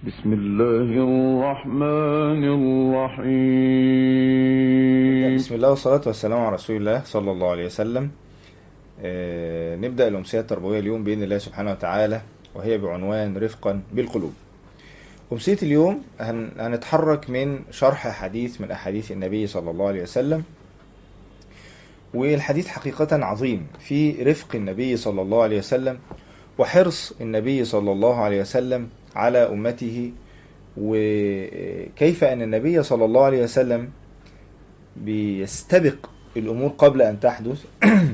بسم الله الرحمن الرحيم بسم الله والصلاة والسلام على رسول الله صلى الله عليه وسلم آه، نبدأ الأمسية التربوية اليوم بإذن الله سبحانه وتعالى وهي بعنوان رفقا بالقلوب أمسية اليوم هن- هنتحرك من شرح حديث من أحاديث النبي صلى الله عليه وسلم والحديث حقيقة عظيم في رفق النبي صلى الله عليه وسلم وحرص النبي صلى الله عليه وسلم على أمته وكيف أن النبي صلى الله عليه وسلم بيستبق الامور قبل ان تحدث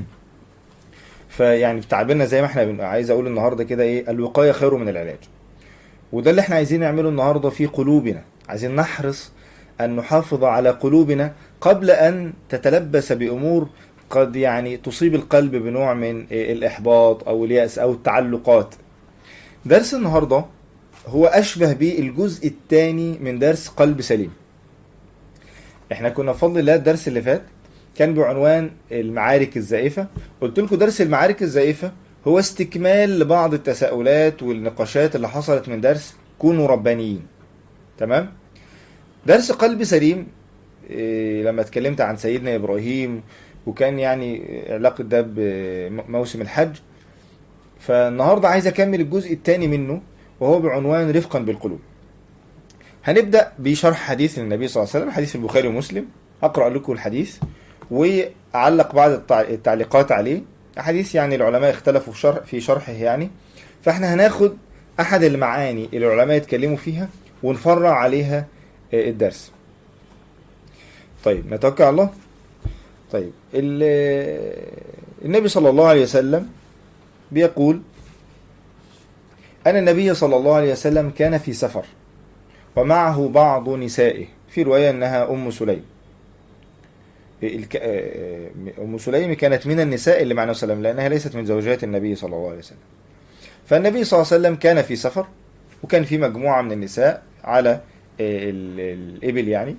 فيعني بتعبيرنا زي ما احنا بن... عايز اقول النهارده كده ايه الوقايه خير من العلاج وده اللي احنا عايزين نعمله النهارده في قلوبنا عايزين نحرص ان نحافظ على قلوبنا قبل ان تتلبس بامور قد يعني تصيب القلب بنوع من إيه الاحباط او الياس او التعلقات درس النهارده هو اشبه بالجزء الثاني من درس قلب سليم احنا كنا بفضل الله الدرس اللي فات كان بعنوان المعارك الزائفة قلت لكم درس المعارك الزائفة هو استكمال لبعض التساؤلات والنقاشات اللي حصلت من درس كونوا ربانيين تمام درس قلب سليم إيه، لما اتكلمت عن سيدنا ابراهيم وكان يعني علاقة ده بموسم الحج فالنهاردة عايز اكمل الجزء الثاني منه وهو بعنوان رفقا بالقلوب هنبدأ بشرح حديث النبي صلى الله عليه وسلم حديث البخاري ومسلم هقرأ لكم الحديث وأعلق بعض التع- التعليقات عليه حديث يعني العلماء اختلفوا في شرح في شرحه يعني فاحنا هناخد أحد المعاني اللي العلماء اتكلموا فيها ونفرع عليها آه، الدرس طيب نتوكل على الله طيب ال- النبي صلى الله عليه وسلم بيقول أن النبي صلى الله عليه وسلم كان في سفر ومعه بعض نسائه في رواية أنها أم سليم الك- آه، أم سليم كانت من النساء اللي مع النبي صلى الله عليه وسلم لأنها ليست من زوجات النبي صلى الله عليه وسلم فالنبي صلى الله عليه وسلم كان في سفر وكان في مجموعة من النساء على آه، ال- الإبل يعني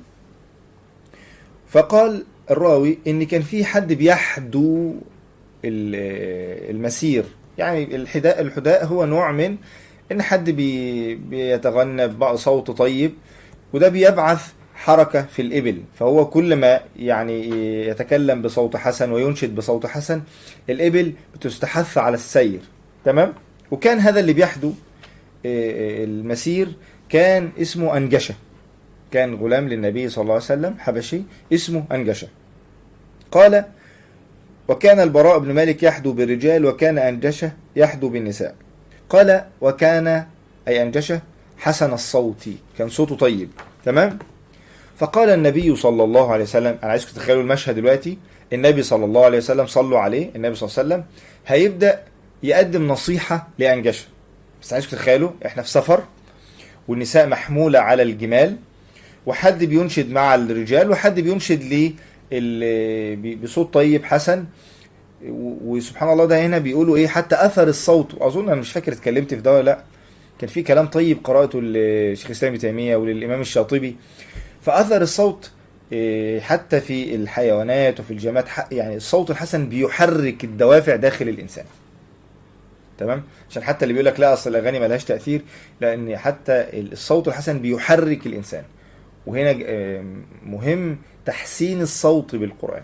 فقال الراوي إن كان في حد بيحدو ال- آه، المسير يعني الحداء الحداء هو نوع من ان حد بي بيتغنى بقى صوت طيب وده بيبعث حركة في الإبل فهو كل ما يعني يتكلم بصوت حسن وينشد بصوت حسن الإبل بتستحث على السير تمام وكان هذا اللي بيحدو آه، المسير كان اسمه أنجشة كان غلام للنبي صلى الله عليه وسلم حبشي اسمه أنجشة قال وكان البراء بن مالك يحدو بالرجال وكان أنجشة يحدو بالنساء قال وكان أي أنجشة حسن الصوت كان صوته طيب تمام فقال النبي صلى الله عليه وسلم أنا عايزكم تتخيلوا المشهد دلوقتي النبي صلى الله عليه وسلم صلوا عليه النبي صلى الله عليه وسلم هيبدأ يقدم نصيحة لأنجشة بس عايزكم تتخيلوا احنا في سفر والنساء محمولة على الجمال وحد بينشد مع الرجال وحد بينشد ليه ال- ب- بصوت طيب حسن و- وسبحان الله ده هنا بيقولوا ايه حتى اثر الصوت واظن انا مش فاكر اتكلمت في ده ولا لا كان في كلام طيب قراته للشيخ الاسلام ابن تيميه وللامام الشاطبي فاثر الصوت إيه، حتى في الحيوانات وفي الجماد ح- يعني الصوت الحسن بيحرك الدوافع داخل الانسان تمام عشان حتى اللي بيقول لك لا اصل الاغاني ملهاش تاثير لان حتى الصوت الحسن بيحرك الانسان وهنا آه، مهم تحسين الصوت بالقران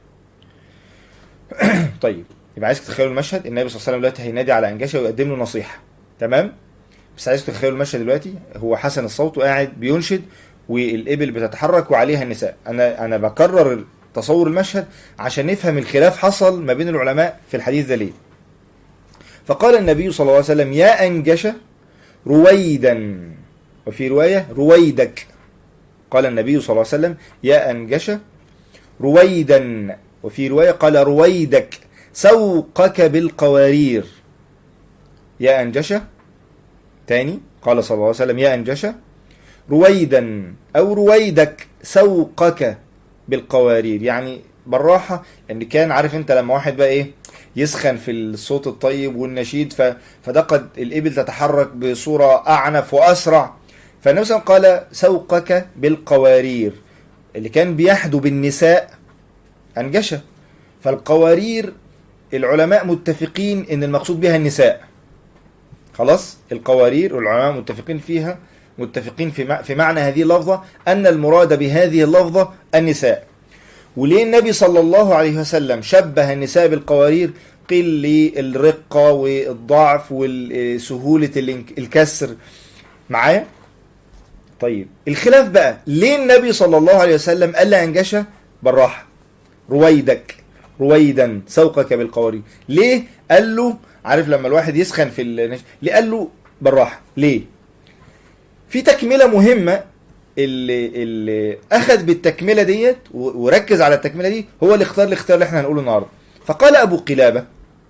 طيب يبقى عايزك تتخيلوا المشهد النبي صلى الله عليه وسلم دلوقتي هينادي على انجشه ويقدم له نصيحه تمام بس عايزك تتخيلوا المشهد دلوقتي هو حسن الصوت وقاعد بينشد والابل بتتحرك وعليها النساء انا انا بكرر تصور المشهد عشان نفهم الخلاف حصل ما بين العلماء في الحديث ده ليه فقال النبي صلى الله عليه وسلم يا انجشه رويدا وفي روايه رويدك قال النبي صلى الله عليه وسلم يا انجشه رويدا وفي رواية قال رويدك سوقك بالقوارير يا أنجشة تاني قال صلى الله عليه وسلم يا أنجشة رويدا أو رويدك سوقك بالقوارير يعني بالراحة ان كان عارف انت لما واحد بقى ايه يسخن في الصوت الطيب والنشيد ف... فده قد الإبل تتحرك بصورة أعنف وأسرع فالنبي صلى الله عليه وسلم قال سوقك بالقوارير اللي كان بيحدو بالنساء أنجشة فالقوارير العلماء متفقين ان المقصود بها النساء خلاص القوارير والعلماء متفقين فيها متفقين في مع- في معنى هذه اللفظة أن المراد بهذه اللفظة النساء وليه النبي صلى الله عليه وسلم شبه النساء بالقوارير قيل للرقة والضعف وسهولة الانك- الكسر معايا طيب الخلاف بقى ليه النبي صلى الله عليه وسلم قال لأنجشة بالراحة رويدك رويدا سوقك بالقوارير ليه قال له عارف لما الواحد يسخن في النش... ليه قال له بالراحة ليه في تكملة مهمة اللي, اللي أخذ بالتكملة ديت و- وركز على التكملة دي هو اللي اختار الاختيار اللي احنا هنقوله النهاردة فقال أبو قلابة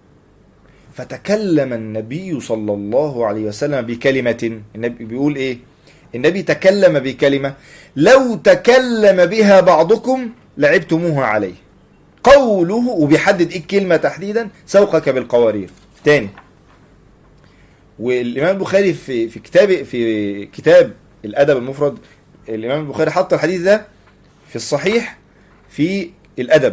فتكلم النبي صلى الله عليه وسلم بكلمة النبي بيقول ايه النبي تكلم بكلمة لو تكلم بها بعضكم لعبتموها عليه قوله وبيحدد ايه الكلمة تحديدا سوقك بالقوارير تاني والامام البخاري في في كتاب في كتاب الادب المفرد الامام البخاري حط الحديث ده في الصحيح في الادب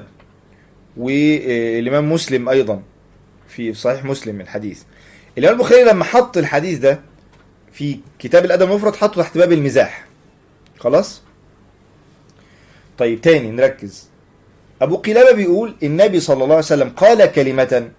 والامام مسلم ايضا في صحيح مسلم الحديث الامام البخاري لما حط الحديث ده في كتاب الادب المفرد حطه تحت باب المزاح خلاص طيب تاني نركز ابو قلابه بيقول النبي صلى الله عليه وسلم قال كلمه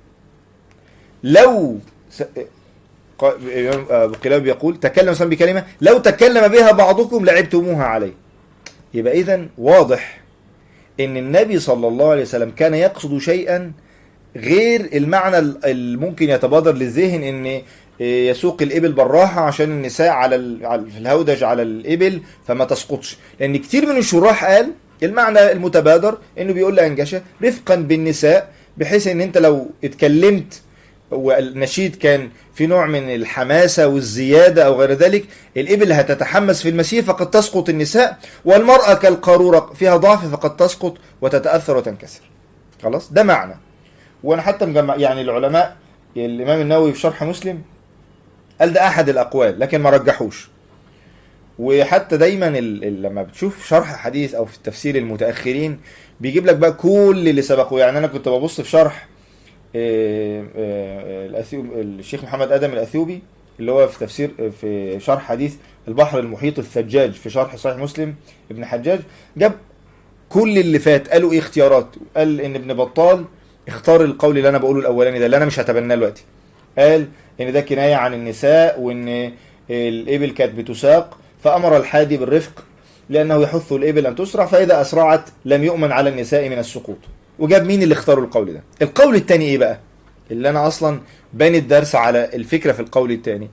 لو س... قا- ابو قلابه بيقول تكلم صلى بكلمه لو تكلم بها بعضكم لعبتموها عليه يبقى اذا واضح ان النبي صلى الله عليه وسلم كان يقصد شيئا غير المعنى ال- الممكن يتبادر للذهن ان يسوق الابل بالراحه عشان النساء على ال- على- في الهودج على الابل فما تسقطش لان كتير من الشراح قال المعنى المتبادر انه بيقول لانجشه رفقا بالنساء بحيث ان انت لو اتكلمت والنشيد كان في نوع من الحماسة والزيادة أو غير ذلك الإبل هتتحمس في المسير فقد تسقط النساء والمرأة كالقارورة فيها ضعف فقد تسقط وتتأثر وتنكسر خلاص ده معنى وأنا حتى مجمع يعني العلماء الإمام النووي في شرح مسلم قال ده أحد الأقوال لكن ما رجحوش وحتى دايما ال... ال... لما بتشوف شرح حديث او في التفسير المتاخرين بيجيب لك بقى كل اللي سبقه يعني انا كنت ببص في شرح آه، آه، الأثيوب الشيخ محمد ادم الاثيوبي اللي هو في تفسير في شرح حديث البحر المحيط الثجاج في شرح صحيح مسلم ابن حجاج جاب كل اللي فات قالوا ايه اختيارات قال ان ابن بطال اختار القول اللي انا بقوله الاولاني ده اللي انا مش هتبناه دلوقتي قال ان ده كنايه عن النساء وان الابل كانت بتساق فامر الحادي بالرفق لانه يحث الابل ان تسرع فاذا اسرعت لم يؤمن على النساء من السقوط وجاب مين اللي اختاروا القول ده القول الثاني ايه بقى اللي انا اصلا باني الدرس على الفكره في القول الثاني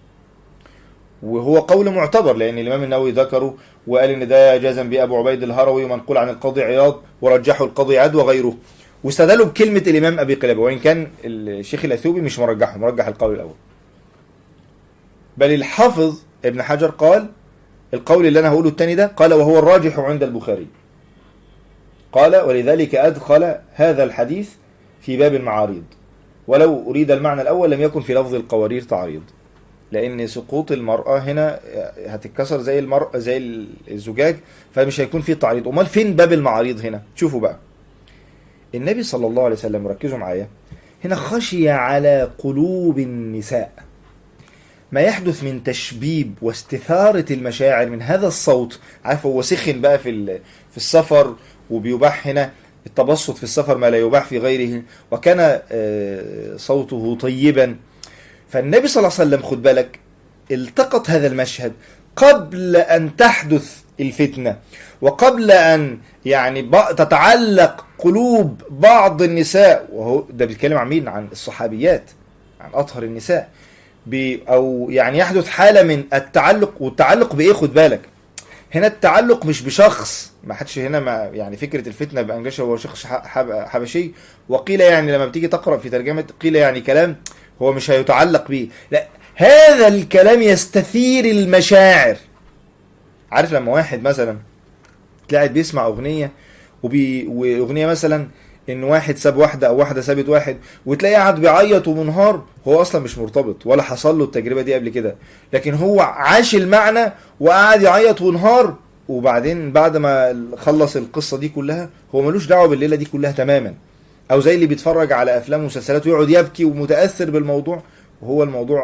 وهو قول معتبر لان الامام النووي ذكره وقال ان ده جازم به ابو عبيد الهروي ومنقول عن القاضي عياض ورجحه القاضي عاد وغيره واستدلوا بكلمه الامام ابي قلابه وان كان الشيخ الاثيوبي مش مرجحه مرجح القول الاول بل الحافظ ابن حجر قال القول اللي انا هقوله الثاني ده قال وهو الراجح عند البخاري قال ولذلك ادخل هذا الحديث في باب المعاريض ولو اريد المعنى الاول لم يكن في لفظ القوارير تعريض لان سقوط المراه هنا هتتكسر زي المرأة زي الزجاج فمش هيكون في تعريض امال فين باب المعاريض هنا شوفوا بقى النبي صلى الله عليه وسلم ركزوا معايا هنا خشي على قلوب النساء ما يحدث من تشبيب واستثارة المشاعر من هذا الصوت عارف هو سخن بقى في في السفر وبيباح هنا التبسط في السفر ما لا يباح في غيره وكان صوته طيبا فالنبي صلى الله عليه وسلم خد بالك التقط هذا المشهد قبل أن تحدث الفتنة وقبل أن يعني تتعلق قلوب بعض النساء وهو ده بيتكلم عن مين عن الصحابيات عن أطهر النساء أو يعني يحدث حالة من التعلق والتعلق بإيه خد بالك هنا التعلق مش بشخص ما حدش هنا ما يعني فكرة الفتنة بأنجشة هو شخص حبشي وقيل يعني لما بتيجي تقرأ في ترجمة قيل يعني كلام هو مش هيتعلق بيه لا هذا الكلام يستثير المشاعر عارف لما واحد مثلا تلاقي بيسمع اغنيه وبي واغنيه مثلا ان واحد ساب واحده او واحده سابت واحد وتلاقيه قاعد بيعيط ومنهار هو اصلا مش مرتبط ولا حصل له التجربه دي قبل كده لكن هو عاش المعنى وقعد يعيط وانهار وبعدين بعد ما خلص القصه دي كلها هو ملوش دعوه بالليله دي كلها تماما او زي اللي بيتفرج على افلام ومسلسلات ويقعد يبكي ومتاثر بالموضوع وهو الموضوع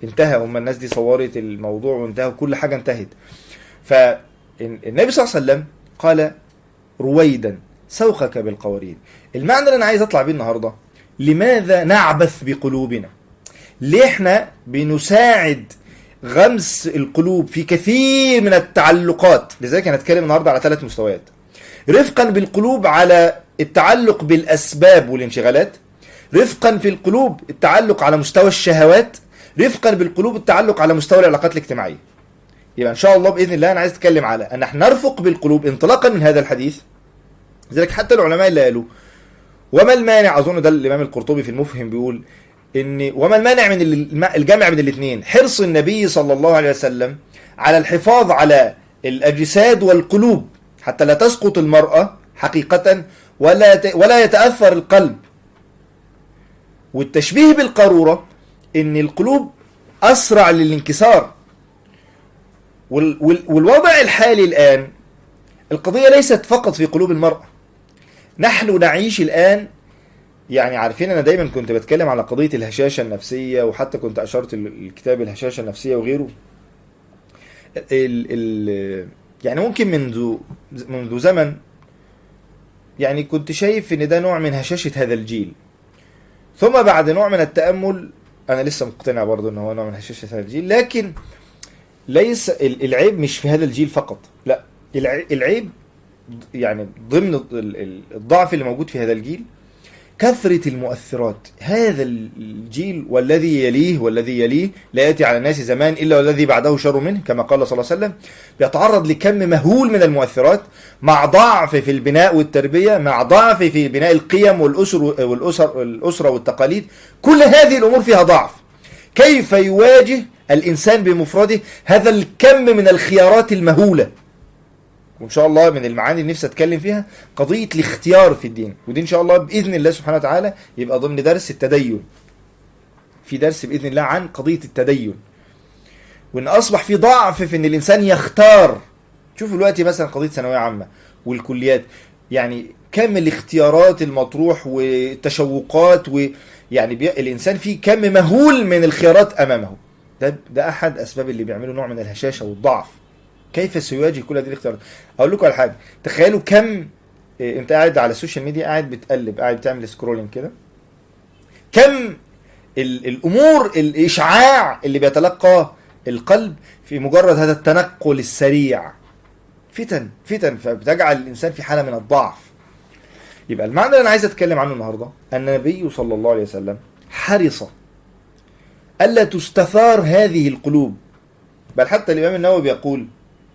انتهى هم الناس دي صورت الموضوع وانتهى وكل حاجه انتهت فالنبي صلى الله عليه وسلم قال رويدا سوقك بالقوارير المعنى اللي انا عايز اطلع بيه النهارده لماذا نعبث بقلوبنا ليه احنا بنساعد غمس القلوب في كثير من التعلقات لذلك هنتكلم النهارده على ثلاث مستويات رفقا بالقلوب على التعلق بالاسباب والانشغالات رفقا في القلوب التعلق على مستوى الشهوات رفقا بالقلوب التعلق على مستوى العلاقات الاجتماعيه يبقى ان شاء الله باذن الله انا عايز اتكلم على ان احنا نرفق بالقلوب انطلاقا من هذا الحديث لذلك حتى العلماء اللي قالوا وما المانع اظن ده الامام القرطبي في المفهم بيقول ان وما المانع من ال- الجمع بين الاثنين حرص النبي صلى الله عليه وسلم على الحفاظ على الاجساد والقلوب حتى لا تسقط المراه حقيقه ولا يت- ولا يتاثر القلب والتشبيه بالقاروره ان القلوب اسرع للانكسار وال وال والوضع الحالي الان القضيه ليست فقط في قلوب المراه نحن نعيش الان يعني عارفين انا دايما كنت بتكلم على قضيه الهشاشه النفسيه وحتى كنت اشرت ال- الكتاب الهشاشه النفسيه وغيره ال ال يعني ممكن منذ منذ زمن يعني كنت شايف ان ده نوع من هشاشه هذا الجيل ثم بعد نوع من التامل انا لسه مقتنع برضه ان هو نوع من هشاشه هذا الجيل لكن ليس ال- العيب مش في هذا الجيل فقط لا الع- العيب يعني ضمن ال- ال- الضعف اللي موجود في هذا الجيل كثرة المؤثرات هذا الجيل والذي يليه والذي يليه لا يأتي على الناس زمان إلا والذي بعده شر منه كما قال صلى الله عليه وسلم بيتعرض لكم مهول من المؤثرات مع ضعف في البناء والتربية مع ضعف في بناء القيم والأسر والأسر الأسرة والتقاليد كل هذه الأمور فيها ضعف كيف يواجه الإنسان بمفرده هذا الكم من الخيارات المهولة وان شاء الله من المعاني اللي نفسي اتكلم فيها قضيه الاختيار في الدين ودي ان شاء الله باذن الله سبحانه وتعالى يبقى ضمن درس التدين في درس باذن الله عن قضيه التدين وان اصبح في ضعف في ان الانسان يختار شوفوا دلوقتي مثلا قضيه ثانويه عامه والكليات يعني كم الاختيارات المطروح والتشوقات ويعني بي... الانسان فيه كم مهول من الخيارات امامه ده ده احد اسباب اللي بيعملوا نوع من الهشاشه والضعف كيف سيواجه كل هذه الاختيارات اقول لكم على حاجه تخيلوا كم إيه، انت قاعد على السوشيال ميديا قاعد بتقلب قاعد بتعمل سكرولنج كده كم ال- الامور الاشعاع اللي بيتلقاه القلب في مجرد هذا التنقل السريع فتن فتن فبتجعل الانسان في حاله من الضعف يبقى المعنى اللي انا عايز اتكلم عنه النهارده ان النبي صلى الله عليه وسلم حرص الا تستثار هذه القلوب بل حتى الامام النووي بيقول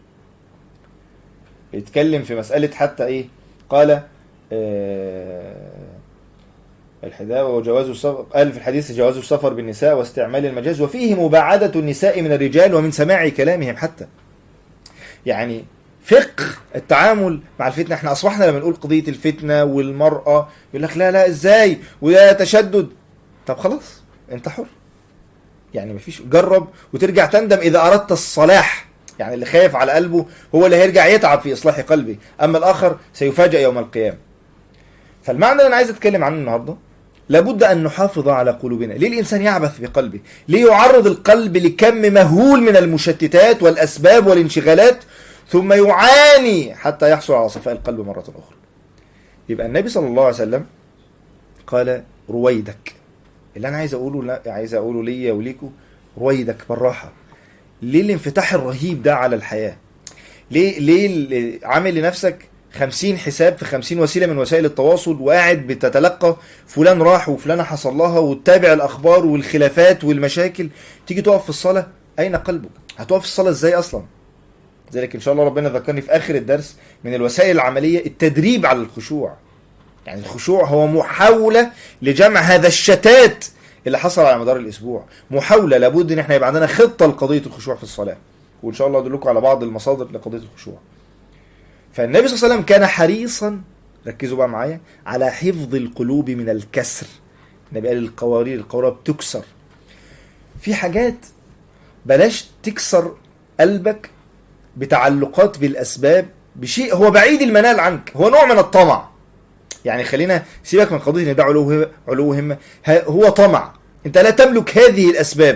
يتكلم في مسألة حتى إيه قال آه الحذاء وجواز السفر قال في الحديث جواز السفر بالنساء واستعمال المجاز وفيه مباعدة النساء من الرجال ومن سماع كلامهم حتى يعني فقه التعامل مع الفتنة احنا أصبحنا لما نقول قضية الفتنة والمرأة يقول لك لا لا ازاي وده تشدد طب خلاص انت حر يعني مفيش جرب وترجع تندم إذا أردت الصلاح يعني اللي خايف على قلبه هو اللي هيرجع يتعب في إصلاح قلبه أما الآخر سيفاجأ يوم القيامة فالمعنى اللي أنا عايز أتكلم عنه النهاردة لابد أن نحافظ على قلوبنا ليه الإنسان يعبث بقلبه ليه يعرض القلب لكم مهول من المشتتات والأسباب والانشغالات ثم يعاني حتى يحصل على صفاء القلب مرة أخرى يبقى النبي صلى الله عليه وسلم قال رويدك اللي انا عايز اقوله لا عايز اقوله ليا وليكوا رويدك بالراحه ليه الانفتاح الرهيب ده على الحياه ليه ليه ال- عامل لنفسك خمسين حساب في خمسين وسيلة من وسائل التواصل وقاعد بتتلقى فلان راح وفلانة حصل لها وتتابع الأخبار والخلافات والمشاكل تيجي تقف في الصلاة أين قلبك؟ هتقف في الصلاة إزاي أصلا؟ ذلك إن شاء الله ربنا ذكرني في آخر الدرس من الوسائل العملية التدريب على الخشوع يعني الخشوع هو محاولة لجمع هذا الشتات اللي حصل على مدار الاسبوع محاولة لابد ان احنا يبقى عندنا خطة لقضية الخشوع في الصلاة وان شاء الله ادلكم على بعض المصادر لقضية الخشوع فالنبي صلى الله عليه وسلم كان حريصا ركزوا بقى معايا على حفظ القلوب من الكسر النبي قال القوارير القوارير بتكسر في حاجات بلاش تكسر قلبك بتعلقات بالاسباب بشيء هو بعيد المنال عنك هو نوع من الطمع يعني خلينا سيبك من قضيه ان ده علو علو همه ه- هو طمع انت لا تملك هذه الاسباب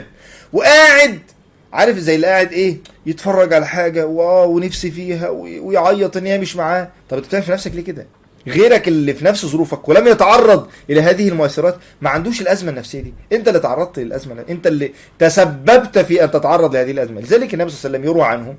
وقاعد عارف زي اللي قاعد ايه يتفرج على حاجه واو ونفسي فيها وي- ويعيط ان هي مش معاه طب انت بتعمل في نفسك ليه كده غيرك اللي في نفس ظروفك ولم يتعرض الى هذه المؤثرات ما عندوش الازمه النفسيه دي انت اللي تعرضت للازمه انت اللي تسببت في ان تتعرض لهذه الازمه لذلك النبي صلى الله عليه وسلم يروى عنه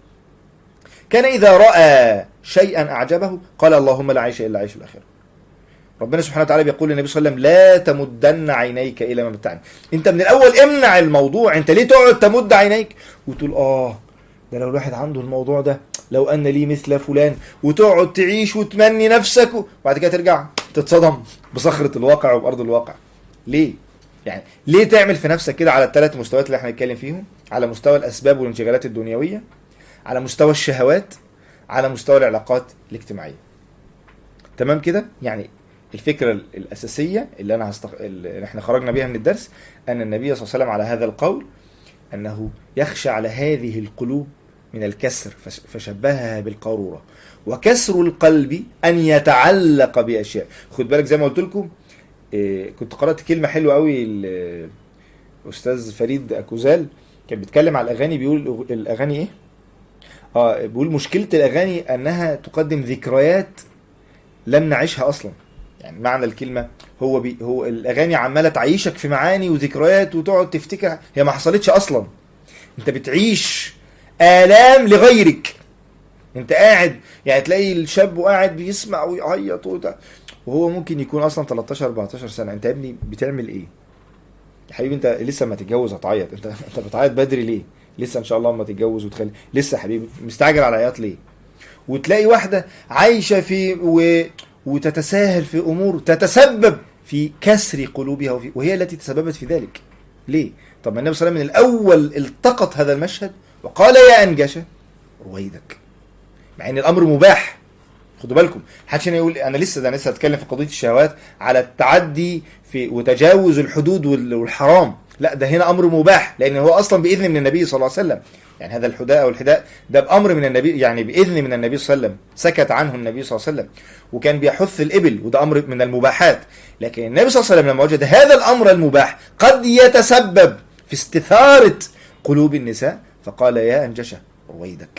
كان اذا راى شيئا اعجبه قال اللهم لا عيش الا عيش الاخره ربنا سبحانه وتعالى بيقول للنبي صلى الله عليه وسلم لا تمدن عينيك الى ما متعني انت من الاول امنع الموضوع انت ليه تقعد تمد عينيك وتقول اه ده لو الواحد عنده الموضوع ده لو ان لي مثل فلان وتقعد تعيش وتمني نفسك وبعد كده ترجع تتصدم بصخرة الواقع وبأرض الواقع ليه يعني ليه تعمل في نفسك كده على الثلاث مستويات اللي احنا هنتكلم فيهم على مستوى الاسباب والانشغالات الدنيويه على مستوى الشهوات على مستوى العلاقات الاجتماعيه تمام كده يعني الفكره ال- الاساسيه اللي انا هستخ... اللي احنا خرجنا بيها من الدرس ان النبي صلى الله عليه وسلم على هذا القول انه يخشى على هذه القلوب من الكسر فش- فشبهها بالقاروره وكسر القلب ان يتعلق باشياء خد بالك زي ما قلت لكم إيه، كنت قرات كلمه حلوه قوي ال- الاستاذ فريد اكوزال كان بيتكلم على الاغاني بيقول الاغاني ايه اه بيقول مشكله الاغاني انها تقدم ذكريات لم نعيشها اصلا يعني معنى الكلمه هو بي هو الاغاني عماله تعيشك في معاني وذكريات وتقعد تفتكر هي ما حصلتش اصلا انت بتعيش الام لغيرك انت قاعد يعني تلاقي الشاب وقاعد بيسمع ويعيط وده وهو ممكن يكون اصلا 13 14 سنه انت يا ابني بتعمل ايه يا حبيبي انت لسه ما تتجوز هتعيط انت انت بتعيط بدري ليه لسه ان شاء الله ما تتجوز وتخلي لسه يا حبيبي مستعجل على العياط ليه وتلاقي واحده عايشه في و... وتتساهل في امور تتسبب في كسر قلوبها وفي... وهي التي تسببت في ذلك ليه طب ما النبي صلى الله عليه وسلم من الاول التقط هذا المشهد وقال يا انجشه رويدك مع ان الامر مباح خدوا بالكم محدش هنا يقول انا لسه ده أنا لسه هتكلم في قضيه الشهوات على التعدي في وتجاوز الحدود وال- والحرام لا ده هنا امر مباح لان هو اصلا باذن من النبي صلى الله عليه وسلم يعني هذا الحداء او الحداء ده بامر من النبي يعني باذن من النبي صلى الله عليه وسلم سكت عنه النبي صلى الله عليه وسلم وكان بيحث الابل وده امر من المباحات لكن النبي صلى الله عليه وسلم لما وجد هذا الامر المباح قد يتسبب في استثاره قلوب النساء فقال يا انجشه رويدك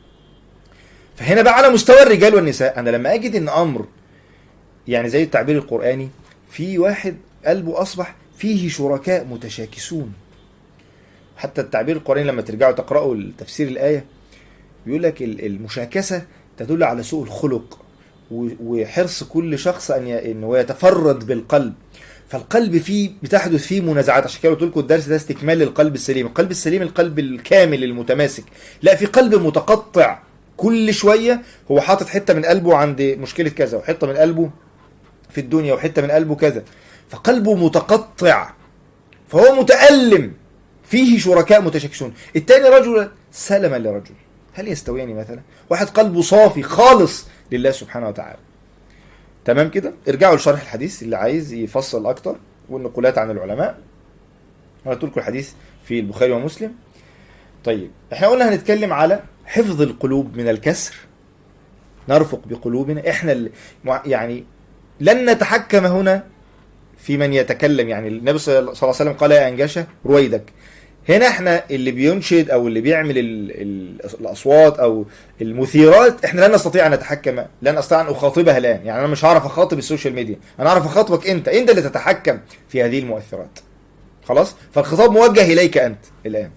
فهنا بقى على مستوى الرجال والنساء انا لما اجد ان امر يعني زي التعبير القراني في واحد قلبه اصبح فيه شركاء متشاكسون حتى التعبير القراني لما ترجعوا تقراوا تفسير الايه بيقول لك ال- المشاكسه تدل على سوء الخلق و- وحرص كل شخص ان ي- ان هو يتفرد بالقلب فالقلب فيه بتحدث فيه منازعات عشان كده قلت لكم الدرس ده استكمال للقلب السليم القلب السليم القلب الكامل المتماسك لا في قلب متقطع كل شويه هو حاطط حته من قلبه عند مشكله كذا وحته من قلبه في الدنيا وحته من قلبه كذا فقلبه متقطع فهو متألم فيه شركاء متشاكسون التاني رجل سلما لرجل هل يستويان مثلا واحد قلبه صافي خالص لله سبحانه وتعالى تمام كده ارجعوا لشرح الحديث اللي عايز يفصل اكتر والنقولات عن العلماء انا قلت لكم الحديث في البخاري ومسلم طيب احنا قلنا هنتكلم على حفظ القلوب من الكسر نرفق بقلوبنا احنا اللي مع- يعني لن نتحكم هنا في من يتكلم يعني النبي صلى الله عليه وسلم قال يا انجشه رويدك هنا احنا اللي بينشد او اللي بيعمل ال ال الاصوات او المثيرات احنا لن نستطيع ان نتحكم لن استطيع ان اخاطبها الان يعني انا مش هعرف اخاطب السوشيال ميديا انا اعرف اخاطبك انت انت اللي تتحكم في هذه المؤثرات خلاص فالخطاب موجه اليك انت الان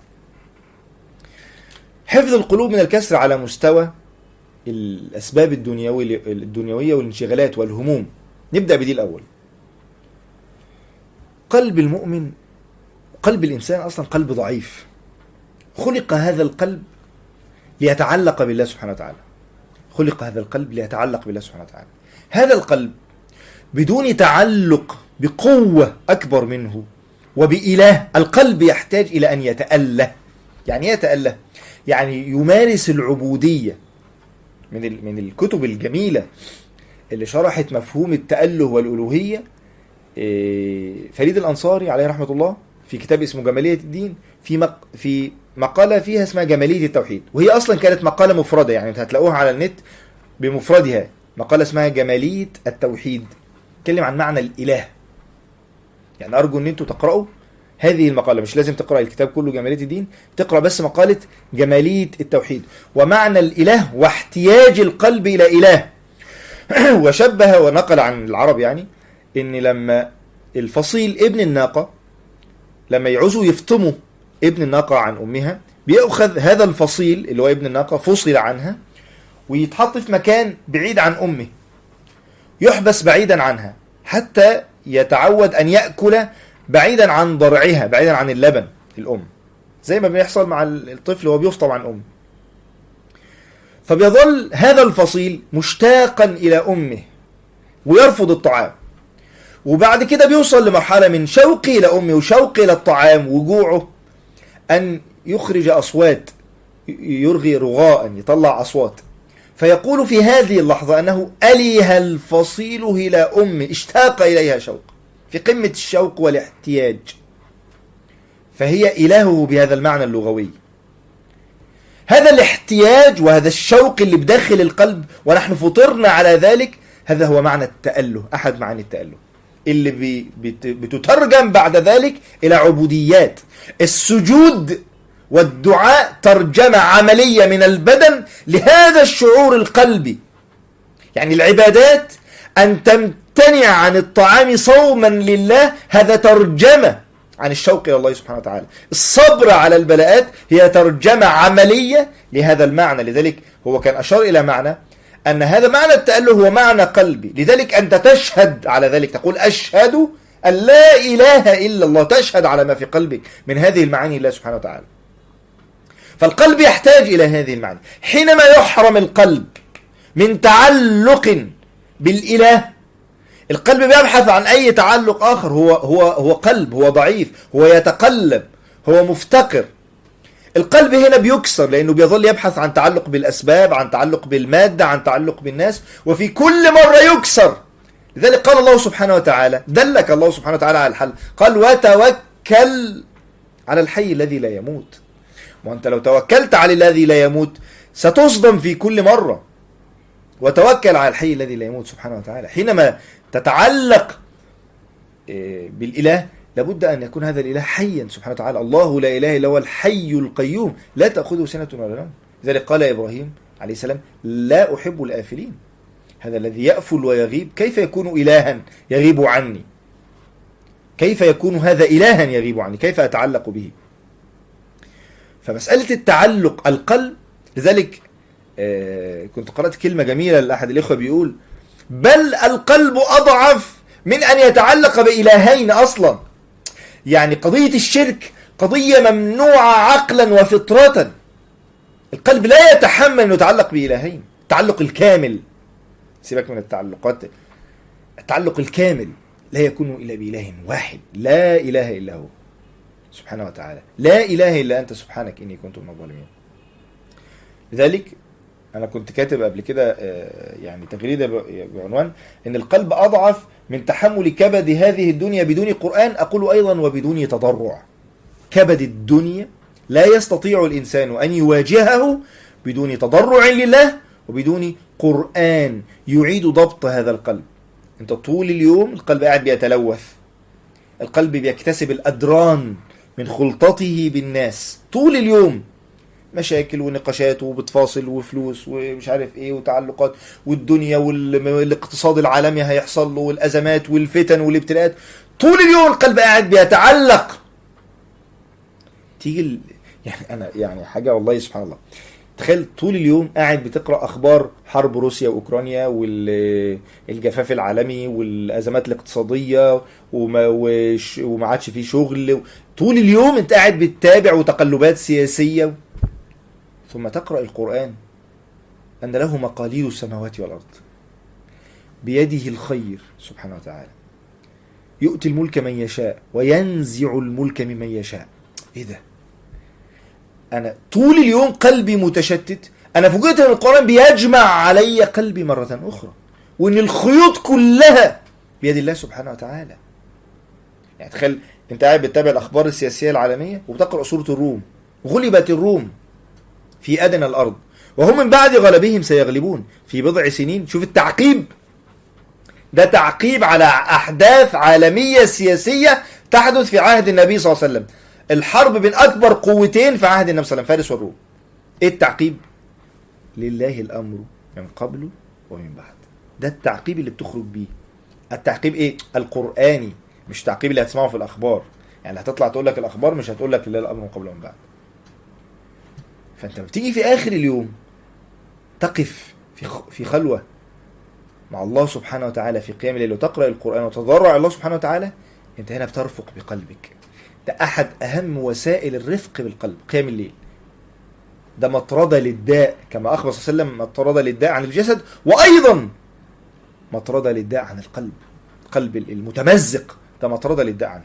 حفظ القلوب من الكسر على مستوى الاسباب الدنيويه الدنيويه والانشغالات والهموم نبدا بدي الاول قلب المؤمن قلب الانسان اصلا قلب ضعيف خلق هذا القلب ليتعلق بالله سبحانه وتعالى خلق هذا القلب ليتعلق بالله سبحانه وتعالى هذا القلب بدون تعلق بقوه اكبر منه وبإله القلب يحتاج إلى أن يتأله يعني ايه يتأله يعني يمارس العبودية من ال- من الكتب الجميلة اللي شرحت مفهوم التأله والألوهية إيه، فريد الأنصاري عليه رحمة الله في كتاب اسمه جمالية الدين في مق في مقالة فيها اسمها جمالية التوحيد وهي أصلا كانت مقالة مفردة يعني انت هتلاقوها على النت بمفردها مقالة اسمها جمالية التوحيد تكلم عن معنى الإله يعني أرجو أن أنتوا تقرأوا هذه المقالة مش لازم تقرأ الكتاب كله جمالية الدين تقرأ بس مقالة جمالية التوحيد ومعنى الإله واحتياج القلب إلى إله وشبه ونقل عن العرب يعني إن لما الفصيل ابن الناقة لما يعوزوا يفطموا ابن الناقة عن أمها بيأخذ هذا الفصيل اللي هو ابن الناقة فصل عنها ويتحط في مكان بعيد عن أمه يحبس بعيدا عنها حتى يتعود أن يأكل بعيدا عن ضرعها بعيدا عن اللبن الأم زي ما بيحصل مع الطفل وهو بيفطم عن أمه فبيظل هذا الفصيل مشتاقا إلى أمه ويرفض الطعام وبعد كده بيوصل لمرحلة من شوقه إلى أمه وشوقه إلى الطعام وجوعه أن يخرج أصوات يرغي رغاء يطلع أصوات فيقول في هذه اللحظة أنه أليه الفصيل إلى أمه اشتاق إليها شوق في قمة الشوق والاحتياج فهي إلهه بهذا المعنى اللغوي هذا الاحتياج وهذا الشوق اللي بداخل القلب ونحن فطرنا على ذلك هذا هو معنى التأله أحد معاني التأله اللي بي بت بتترجم بعد ذلك إلى عبوديات السجود والدعاء ترجمة عملية من البدن لهذا الشعور القلبي يعني العبادات أن تمتنع عن الطعام صوما لله هذا ترجمة عن الشوق إلى الله سبحانه وتعالى الصبر على البلاءات هي ترجمة عملية لهذا المعنى لذلك هو كان أشار إلى معنى أن هذا معنى التأله هو معنى قلبي لذلك أنت تشهد على ذلك تقول أشهد أن لا إله إلا الله تشهد على ما في قلبك من هذه المعاني الله سبحانه وتعالى فالقلب يحتاج إلى هذه المعاني حينما يحرم القلب من تعلق بالإله القلب بيبحث عن أي تعلق آخر هو هو هو قلب هو ضعيف هو يتقلب هو مفتقر القلب هنا بيكسر لأنه بيظل يبحث عن تعلق بالأسباب عن تعلق بالمادة عن تعلق بالناس وفي كل مرة يكسر لذلك قال الله سبحانه وتعالى دلك الله سبحانه وتعالى على الحل قال وتوكل على الحي الذي لا يموت وانت لو توكلت على الذي لا يموت ستصدم في كل مرة وتوكل على الحي الذي لا يموت سبحانه وتعالى حينما تتعلق بالإله لابد أن يكون هذا الإله حيا سبحانه وتعالى الله لا إله إلا هو الحي القيوم لا تأخذه سنة ولا نوم لذلك قال إبراهيم عليه السلام لا أحب الآفلين هذا الذي يأفل ويغيب كيف يكون إلها يغيب عني كيف يكون هذا إلها يغيب عني كيف أتعلق به فمسألة التعلق القلب لذلك آه كنت قرأت كلمة جميلة لأحد الإخوة بيقول بل القلب أضعف من أن يتعلق بإلهين أصلا يعني قضية الشرك قضية ممنوعة عقلا وفطرة القلب لا يتحمل أن يتعلق بإلهين التعلق الكامل سيبك من التعلقات التعلق الكامل لا يكون إلا بإله واحد لا إله إلا هو سبحانه وتعالى لا إله إلا أنت سبحانك إني كنت من الظالمين لذلك أنا كنت كاتب قبل كده يعني تغريدة بعنوان إن القلب أضعف من تحمل كبد هذه الدنيا بدون قرآن أقول أيضا وبدون تضرع كبد الدنيا لا يستطيع الإنسان أن يواجهه بدون تضرع لله وبدون قرآن يعيد ضبط هذا القلب انت طول اليوم القلب قاعد بيتلوث القلب بيكتسب الأدران من خلطته بالناس طول اليوم مشاكل ونقاشات وبتفاصل وفلوس ومش عارف ايه وتعلقات والدنيا والاقتصاد العالمي هيحصل له والازمات والفتن والابتلاءات طول اليوم القلب قاعد بيتعلق تيجي ال... يعني انا يعني حاجه والله سبحان الله تخيل طول اليوم قاعد بتقرا اخبار حرب روسيا واوكرانيا والجفاف العالمي والازمات الاقتصاديه وما وش وما عادش فيه شغل طول اليوم انت قاعد بتتابع وتقلبات سياسيه ثم تقرا القران ان له مقاليد السماوات والارض بيده الخير سبحانه وتعالى يؤتي الملك من يشاء وينزع الملك ممن يشاء ايه ده انا طول اليوم قلبي متشتت انا فوجئت ان القران بيجمع علي قلبي مره اخرى وان الخيوط كلها بيد الله سبحانه وتعالى يعني تخيل انت قاعد بتتابع الاخبار السياسيه العالميه وبتقرا سوره الروم غلبت الروم في ادنى الارض وهم من بعد غلبهم سيغلبون في بضع سنين شوف التعقيب ده تعقيب على احداث عالميه سياسيه تحدث في عهد النبي صلى الله عليه وسلم الحرب بين اكبر قوتين في عهد النبي صلى الله عليه وسلم فارس والروم ايه التعقيب لله الامر من قبل ومن بعد ده التعقيب اللي بتخرج بيه التعقيب ايه القراني مش التعقيب اللي هتسمعه في الاخبار يعني هتطلع تقول لك الاخبار مش هتقول لك لله الامر من قبل ومن بعد فانت بتيجي في اخر اليوم تقف في خ- في خلوه مع الله سبحانه وتعالى في قيام الليل وتقرا القران وتضرع إلى الله سبحانه وتعالى انت هنا بترفق بقلبك ده احد اهم وسائل الرفق بالقلب قيام الليل ده مطرده للداء كما اخبر صلى الله عليه وسلم مطرده للداء عن الجسد وايضا مطرده للداء عن القلب القلب المتمزق ده مطرده للداء عنه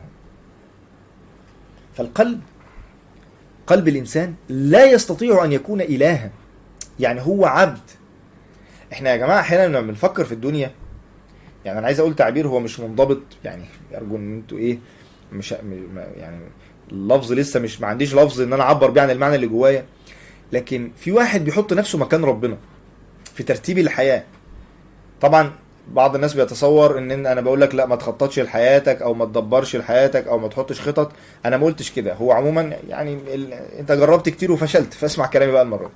فالقلب قلب الانسان لا يستطيع ان يكون الها يعني هو عبد احنا يا جماعه احيانا لما بنفكر في الدنيا يعني انا عايز اقول تعبير هو مش منضبط يعني ارجو ان انتوا ايه مش م- ما- يعني اللفظ لسه مش ما عنديش لفظ ان انا اعبر بيه عن المعنى اللي جوايا لكن في واحد بيحط نفسه مكان ربنا في ترتيب الحياه طبعا بعض الناس بيتصور ان انا بقول لك لا ما تخططش لحياتك او ما تدبرش لحياتك او ما تحطش خطط انا ما قلتش كده هو عموما يعني ال... انت جربت كتير وفشلت فاسمع كلامي بقى المره دي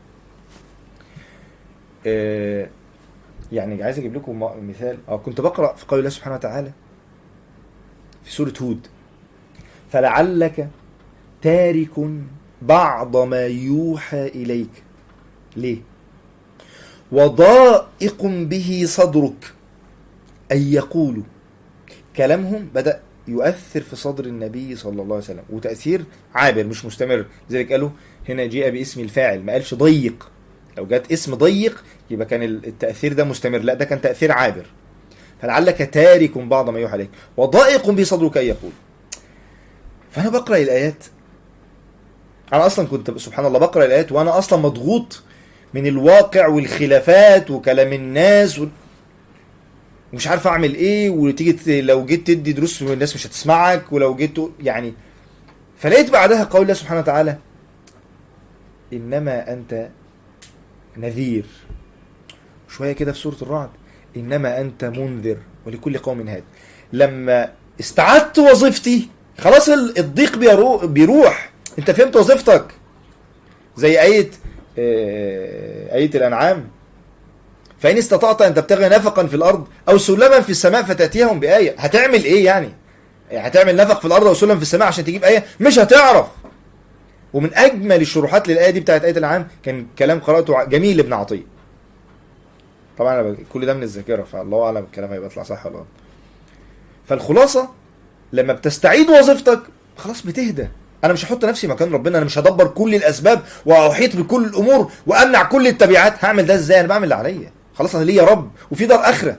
آه، يعني عايز اجيب لكم م- مثال اه كنت بقرا في قول الله سبحانه وتعالى في سوره هود فلعلك تارك بعض ما يوحى اليك ليه وضائق به صدرك أن يقولوا كلامهم بدأ يؤثر في صدر النبي صلى الله عليه وسلم وتأثير عابر مش مستمر لذلك قالوا هنا جاء باسم الفاعل ما قالش ضيق لو جات اسم ضيق يبقى كان التأثير ده مستمر لا ده كان تأثير عابر فلعلك تارك بعض ما يوحى إليك وضائق به صدرك أن يقول فأنا بقرأ الآيات أنا أصلا كنت سبحان الله بقرأ الآيات وأنا أصلا مضغوط من الواقع والخلافات وكلام الناس و... ومش عارف اعمل ايه وتيجي ت- لو جيت تدي دروس الناس مش هتسمعك ولو جيت تقول- يعني فلقيت بعدها قول الله سبحانه وتعالى انما انت نذير شويه كده في سوره الرعد انما انت منذر ولكل قوم هاد لما استعدت وظيفتي خلاص ال- الضيق بيرو- بيروح انت فهمت وظيفتك زي آية آه، آية الأنعام فإن استطعت أن تبتغي نفقا في الأرض أو سلما في السماء فتأتيهم بآية هتعمل إيه يعني؟ يعني هتعمل نفق في الأرض أو سلم في السماء عشان تجيب آية مش هتعرف ومن أجمل الشروحات للآية دي بتاعت آية الأنعام كان كلام قرأته ع- جميل ابن عطية طبعا أنا ب- كل ده من الذاكرة فالله أعلم الكلام هيبقى يطلع صح ولا غلط فالخلاصة لما بتستعيد وظيفتك خلاص بتهدى انا مش هحط نفسي مكان ربنا انا مش هدبر كل الاسباب واحيط بكل الامور وامنع كل التبعات هعمل ده ازاي انا بعمل اللي عليا خلاص انا ليا رب وفي دار اخره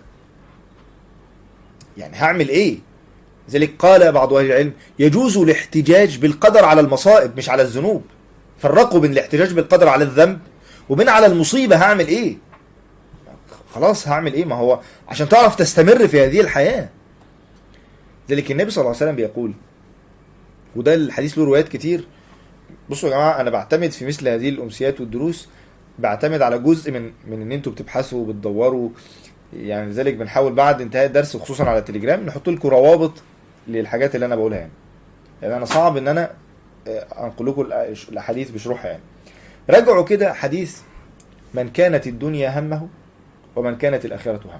يعني هعمل ايه لذلك قال بعض اهل العلم يجوز الاحتجاج بالقدر على المصائب مش على الذنوب فرقوا بين الاحتجاج بالقدر على الذنب وبين على المصيبه هعمل ايه خلاص هعمل ايه ما هو عشان تعرف تستمر في هذه الحياه لذلك النبي صلى الله عليه وسلم بيقول وده الحديث له روايات كتير بصوا يا جماعه انا بعتمد في مثل هذه الامسيات والدروس بعتمد على جزء من من ان انتوا بتبحثوا وبتدوروا يعني لذلك بنحاول بعد انتهاء الدرس وخصوصا على التليجرام نحط لكم روابط للحاجات اللي انا بقولها يعني يعني انا صعب ان انا آه، انقل لكم الأ- الاحاديث بشروحها يعني راجعوا كده حديث من كانت الدنيا همه ومن كانت الاخره همه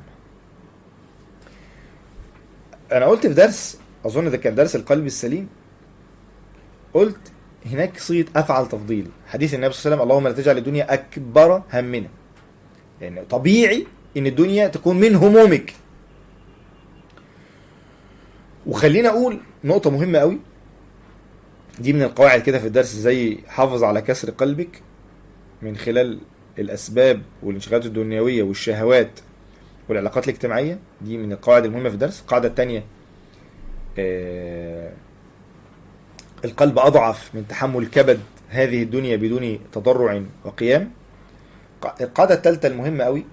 انا قلت في درس اظن ده كان درس القلب السليم قلت هناك صيغه افعل تفضيل حديث النبي صلى الله عليه وسلم اللهم لا تجعل الدنيا اكبر همنا لان يعني طبيعي ان الدنيا تكون من همومك وخلينا اقول نقطه مهمه قوي دي من القواعد كده في الدرس ازاي حافظ على كسر قلبك من خلال الاسباب والانشغالات الدنيويه والشهوات والعلاقات الاجتماعيه دي من القواعد المهمه في الدرس القاعده الثانيه آه القلب أضعف من تحمل كبد هذه الدنيا بدون تضرع وقيام القاعدة الثالثة المهمة قوي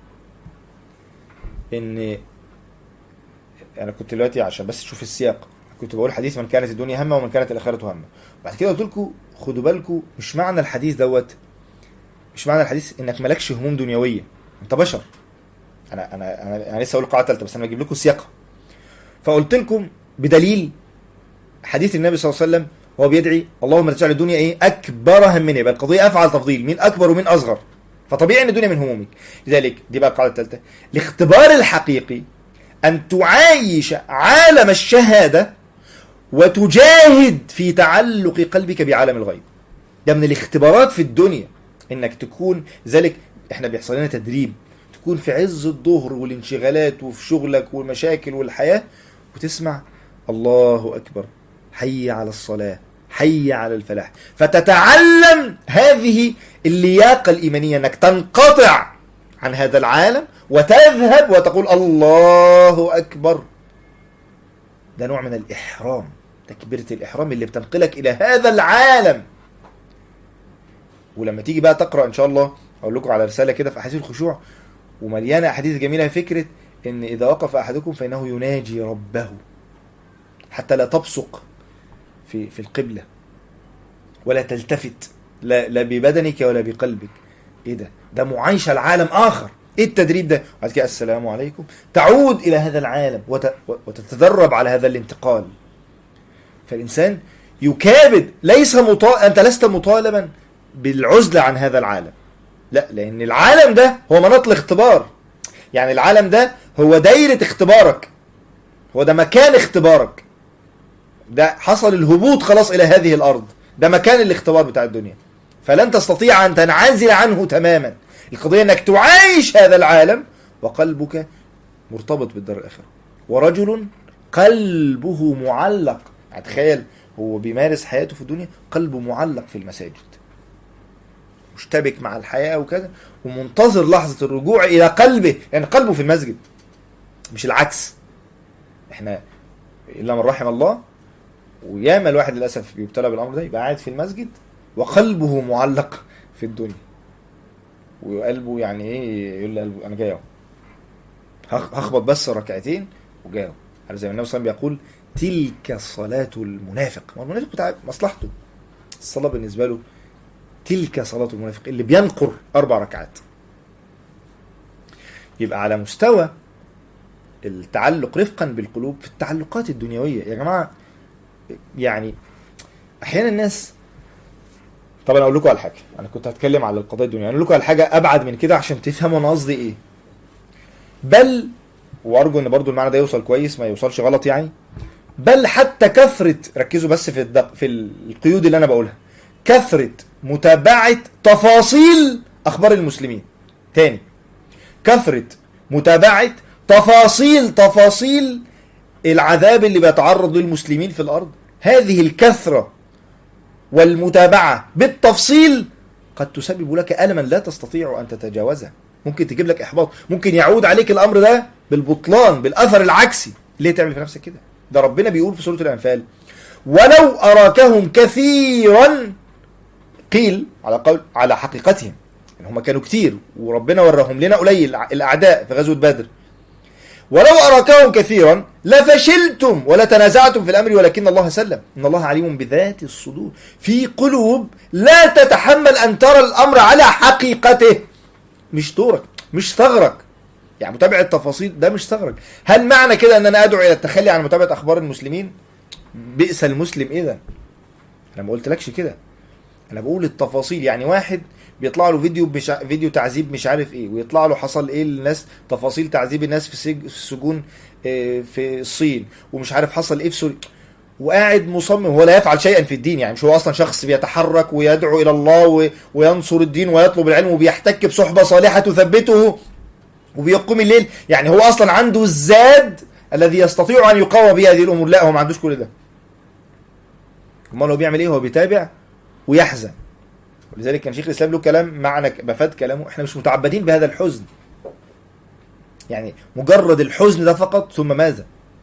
إن أنا كنت دلوقتي عشان بس تشوف السياق كنت بقول حديث من كانت الدنيا همه ومن كانت الآخرة همه بعد كده قلت لكم خدوا بالكم مش معنى الحديث دوت مش معنى الحديث إنك مالكش هموم دنيوية أنت بشر أنا أنا أنا, أنا لسه أقول القاعدة الثالثة بس أنا بجيب لكم سياقها فقلت لكم بدليل حديث النبي صلى الله عليه وسلم وهو بيدعي اللهم لا تجعل الدنيا ايه اكبر همنا يبقى القضيه افعل تفضيل مين اكبر ومين اصغر فطبيعي ان الدنيا من همومك لذلك دي بقى القاعده الثالثه الاختبار الحقيقي ان تعايش عالم الشهاده وتجاهد في تعلق قلبك بعالم الغيب ده من الاختبارات في الدنيا انك تكون ذلك احنا بيحصل لنا تدريب تكون في عز الظهر والانشغالات وفي شغلك والمشاكل والحياه وتسمع الله اكبر حي على الصلاه حي على الفلاح فتتعلم هذه اللياقه الايمانيه انك تنقطع عن هذا العالم وتذهب وتقول الله اكبر ده نوع من الاحرام تكبيره الاحرام اللي بتنقلك الى هذا العالم ولما تيجي بقى تقرا ان شاء الله اقول لكم على رساله كده في احاديث الخشوع ومليانه احاديث جميله فكره ان اذا وقف احدكم فانه يناجي ربه حتى لا تبصق في في القبله ولا تلتفت لا, لا ببدنك ولا بقلبك ايه ده ده معايشه لعالم اخر ايه التدريب ده بعد كده السلام عليكم تعود الى هذا العالم وت... وتتدرب على هذا الانتقال فالانسان يكابد ليس مطا... انت لست مطالبا بالعزله عن هذا العالم لا لان العالم ده هو مناط الاختبار يعني العالم ده هو دايره اختبارك هو ده مكان اختبارك ده حصل الهبوط خلاص الى هذه الارض ده مكان الاختبار بتاع الدنيا فلن تستطيع ان تنعزل عنه تماما القضيه انك تعايش هذا العالم وقلبك مرتبط بالدار الاخره ورجل قلبه معلق تخيل هو بيمارس حياته في الدنيا قلبه معلق في المساجد مشتبك مع الحياه وكذا ومنتظر لحظه الرجوع الى قلبه لان يعني قلبه في المسجد مش العكس احنا الا من رحم الله وياما الواحد للاسف بيبتلى بالامر ده يبقى قاعد في المسجد وقلبه معلق في الدنيا وقلبه يعني ايه يقول لقلبه انا جاي اهو هخبط بس ركعتين وجاي اهو زي ما النبي صلى الله عليه وسلم بيقول تلك صلاة المنافق ما المنافق بتاع مصلحته الصلاة بالنسبة له تلك صلاة المنافق اللي بينقر أربع ركعات يبقى على مستوى التعلق رفقا بالقلوب في التعلقات الدنيوية يا جماعة يعني أحيانا الناس طب انا اقول لكم على حاجه انا كنت هتكلم على القضايا الدنيا اقول لكم على حاجه ابعد من كده عشان تفهموا انا قصدي ايه بل وارجو ان برضو المعنى ده يوصل كويس ما يوصلش غلط يعني بل حتى كثره ركزوا بس في الدق في القيود اللي انا بقولها كثره متابعه تفاصيل اخبار المسلمين تاني كثره متابعه تفاصيل تفاصيل العذاب اللي بيتعرض للمسلمين في الارض هذه الكثره والمتابعة بالتفصيل قد تسبب لك ألما لا تستطيع أن تتجاوزه ممكن تجيب لك إحباط ممكن يعود عليك الأمر ده بالبطلان بالأثر العكسي ليه تعمل في نفسك كده ده ربنا بيقول في سورة الأنفال ولو أراكهم كثيرا قيل على قول على حقيقتهم ان هم كانوا كتير وربنا وراهم لنا قليل الاعداء في غزوه بدر ولو أراكهم كثيرا لفشلتم ولتنازعتم في الأمر ولكن الله سلم إن الله عليم بذات الصدور في قلوب لا تتحمل أن ترى الأمر على حقيقته مش دورك مش ثغرك يعني متابعة التفاصيل ده مش ثغرك هل معنى كده أن أنا أدعو إلى التخلي عن متابعة أخبار المسلمين بئس المسلم إذا أنا ما قلتلكش كده أنا بقول التفاصيل يعني واحد بيطلع له فيديو مش فيديو تعذيب مش عارف ايه ويطلع له حصل ايه للناس تفاصيل تعذيب الناس في سج... في السجون إيه في الصين ومش عارف حصل ايه في سوريا وقاعد مصمم هو لا يفعل شيئا في الدين يعني مش هو اصلا شخص بيتحرك ويدعو الى الله و... وينصر الدين ويطلب العلم وبيحتك بصحبه صالحه تثبته وبيقوم الليل يعني هو اصلا عنده الزاد الذي يستطيع ان يقاوم به هذه الامور لا هو ما عندوش كل ده امال هو بيعمل ايه هو بيتابع ويحزن ولذلك كان شيخ الاسلام له كلام معنى مفاد كلامه احنا مش متعبدين بهذا الحزن يعني مجرد الحزن ده فقط ثم ماذا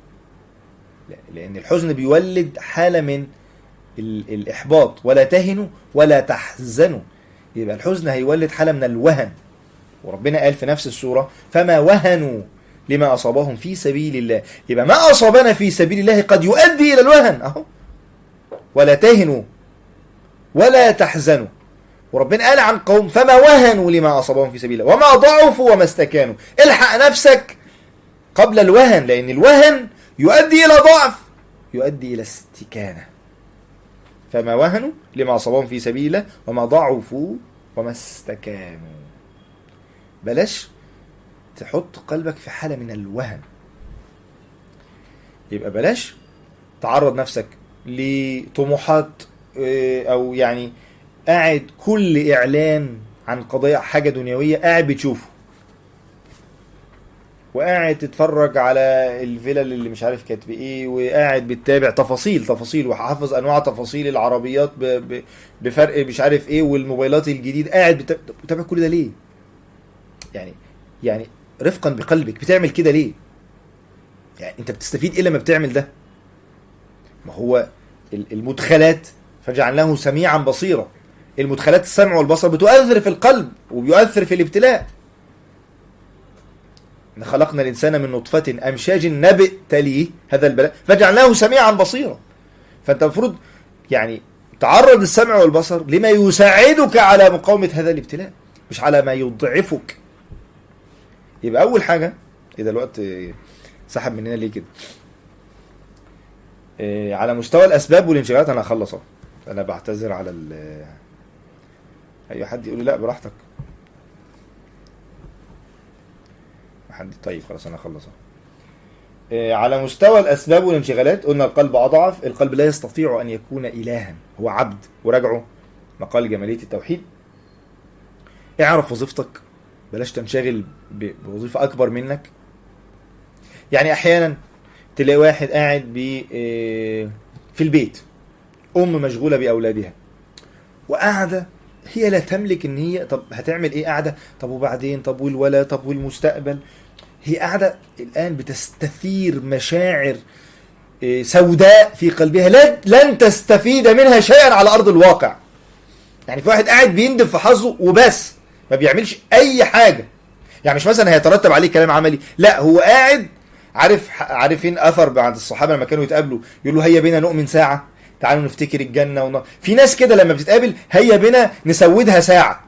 لان الحزن بيولد حاله من الاحباط ولا تهنوا ولا تحزنوا يبقى الحزن هيولد حاله من الوهن وربنا قال في نفس السوره فما وهنوا لما اصابهم في سبيل الله يبقى ما اصابنا في سبيل الله قد يؤدي الى الوهن اهو ولا تهنوا ولا تحزنوا وربنا قال عن قوم فما وهنوا لما أصابهم في سبيل الله وما ضعفوا وما استكانوا الحق نفسك قبل الوهن لأن الوهن يؤدي إلى ضعف يؤدي الى استكانه فما وهنوا لما اصابهم في سبيل الله وما ضعفوا وما استكانوا بلاش تحط قلبك في حاله من الوهن يبقى بلاش تعرض نفسك لطموحات آه، او يعني قاعد كل اعلان عن قضيه حاجه دنيويه قاعد بتشوفه وقاعد تتفرج على الفلل اللي مش عارف كانت بايه وقاعد بتتابع تفاصيل تفاصيل وحافظ انواع تفاصيل العربيات ب... ب... بفرق مش عارف ايه والموبايلات الجديد قاعد بت- بتتابع كل ده ليه؟ يعني يعني رفقا بقلبك بتعمل كده ليه؟ يعني انت بتستفيد ايه لما بتعمل ده؟ ما هو ال- المدخلات فجعلناه سميعا بصيرا المدخلات السمع والبصر بتؤثر في القلب وبيؤثر في الابتلاء إن خلقنا الإنسان من نطفة أمشاج نبتليه هذا البلاء فجعلناه سميعا بصيرا فأنت المفروض يعني تعرض السمع والبصر لما يساعدك على مقاومة هذا الابتلاء مش على ما يضعفك يبقى أول حاجة إذا الوقت سحب مننا ليه كده إيه، على مستوى الأسباب والانشغالات أنا هخلص أهو أنا بعتذر على ال أي حد يقول لي لا براحتك حد طيب خلاص انا هخلص اهو. آه، على مستوى الاسباب والانشغالات قلنا القلب اضعف القلب لا يستطيع ان يكون الها هو عبد وراجعه مقال جماليه التوحيد اعرف وظيفتك بلاش تنشغل ب- بوظيفه اكبر منك يعني احيانا تلاقي واحد قاعد ب آه، في البيت ام مشغوله باولادها وقاعده هي لا تملك ان هي طب هتعمل ايه قاعده طب وبعدين طب والولد طب والمستقبل هي قاعده الان بتستثير مشاعر إيه، سوداء في قلبها لن لن تستفيد منها شيئا على ارض الواقع يعني في واحد قاعد بيندب في حظه وبس ما بيعملش اي حاجه يعني مش مثلا هيترتب عليه كلام عملي لا هو قاعد عارف عارفين اثر بعد الصحابه لما كانوا يتقابلوا يقولوا هيا بينا نؤمن ساعه تعالوا نفتكر الجنه والنار في ناس كده لما بتتقابل هيا بينا نسودها ساعه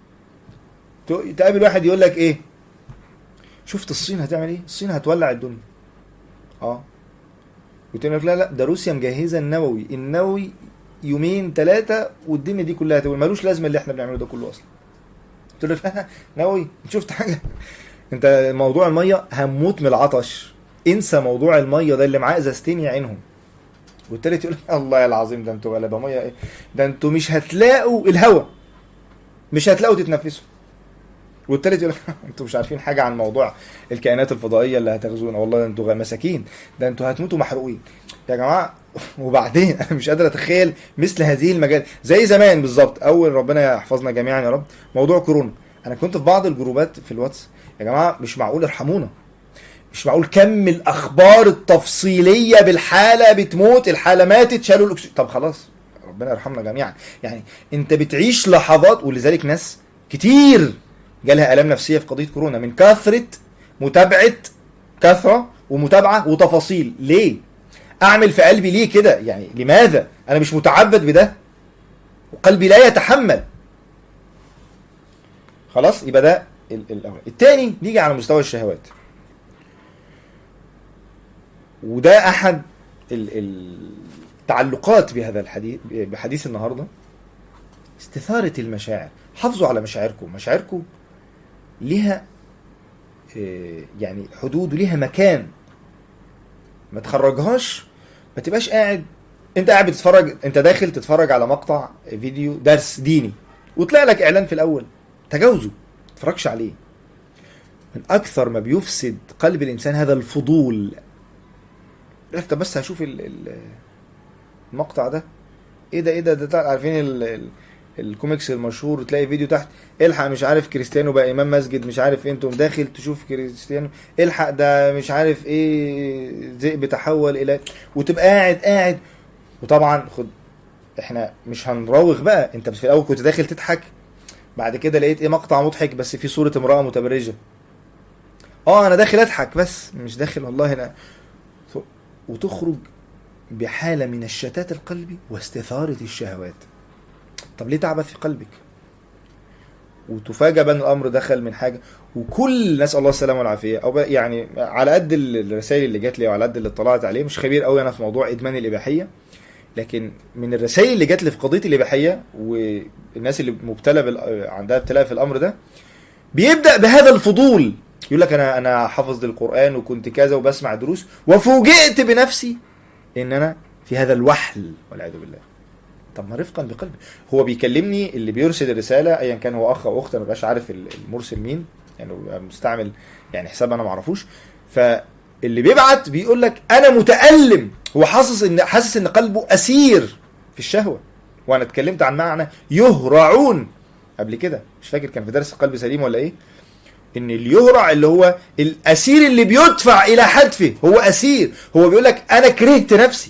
ت- تقابل واحد يقول لك ايه شفت الصين هتعمل ايه الصين هتولع الدنيا اه وتقول لك لا لا ده روسيا مجهزه النووي النووي يومين ثلاثه والدنيا دي كلها هتقول ملوش لازمه اللي احنا بنعمله ده كله اصلا قلت له لا نووي انت شفت حاجه انت موضوع الميه هموت من العطش انسى موضوع الميه ده اللي معاه ازازتين يعينهم والتالت يقول الله العظيم ده انتوا غلبه ميه ايه ده انتوا مش هتلاقوا الهواء مش هتلاقوا تتنفسوا والتالت يقول لك انتوا مش عارفين حاجه عن موضوع الكائنات الفضائيه اللي هتغزونا والله ده انتوا مساكين ده انتوا هتموتوا محروقين يا جماعه وبعدين انا مش قادر اتخيل مثل هذه المجال زي زمان بالظبط اول ربنا يحفظنا جميعا يا رب موضوع كورونا انا كنت في بعض الجروبات في الواتس يا جماعه مش معقول ارحمونا مش معقول كم الاخبار التفصيليه بالحاله بتموت الحاله ماتت شالوا الاكسجين طب خلاص ربنا يرحمنا جميعا يعني انت بتعيش لحظات ولذلك ناس كتير جالها الام نفسيه في قضيه كورونا من كثره متابعه كثره ومتابعه وتفاصيل ليه اعمل في قلبي ليه كده يعني لماذا انا مش متعبد بده وقلبي لا يتحمل خلاص يبقى ده ال- الاول التاني نيجي على مستوى الشهوات وده احد ال- التعلقات بهذا الحديث بحديث النهارده استثارة المشاعر حافظوا على مشاعركم مشاعركم ليها آه، يعني حدود وليها مكان ما تخرجهاش ما تبقاش قاعد انت قاعد بتتفرج انت داخل تتفرج على مقطع فيديو درس ديني وطلع لك اعلان في الاول تجاوزه ما تتفرجش عليه من اكثر ما بيفسد قلب الانسان هذا الفضول يقول لك طب بس هشوف ال- ال- المقطع ده ايه ده ايه ده ده تع- عارفين ال- ال- الكوميكس المشهور تلاقي فيديو تحت الحق مش عارف كريستيانو بقى امام مسجد مش عارف ايه انتم داخل تشوف كريستيانو الحق ده مش عارف ايه ذئب تحول الى وتبقى قاعد قاعد وطبعا خد احنا مش هنراوغ بقى انت في الاول كنت داخل تضحك بعد كده لقيت ايه مقطع مضحك بس في صورة امرأة متبرجة اه انا داخل اضحك بس مش داخل والله انا وتخرج بحالة من الشتات القلبي واستثارة الشهوات طب ليه تعبث في قلبك وتفاجأ بان الامر دخل من حاجه وكل نسال الله السلامه والعافيه او بقى- يعني على قد ال- الرسائل اللي جات لي وعلى قد اللي اطلعت عليه مش خبير قوي انا في موضوع ادمان الاباحيه لكن من الرسائل اللي جات لي في قضيه الاباحيه والناس اللي مبتلى بال... عندها ابتلاء في الامر ده بيبدا بهذا الفضول يقول لك انا انا حافظ القران وكنت كذا وبسمع دروس وفوجئت بنفسي ان انا في هذا الوحل والعياذ بالله طب ما رفقا بقلبي هو بيكلمني اللي بيرسل الرساله ايا كان هو اخ او اخت انا مبقاش عارف ال- المرسل مين يعني هو بيبقى مستعمل يعني حساب انا ما اعرفوش فاللي بيبعت بيقول لك انا متالم هو حاسس ان حاسس ان قلبه اسير في الشهوه وانا اتكلمت عن معنى يهرعون قبل كده مش فاكر كان في درس قلب سليم ولا ايه ان اليهرع اللي هو الاسير اللي بيدفع الى حتفه هو اسير هو بيقول لك انا كرهت نفسي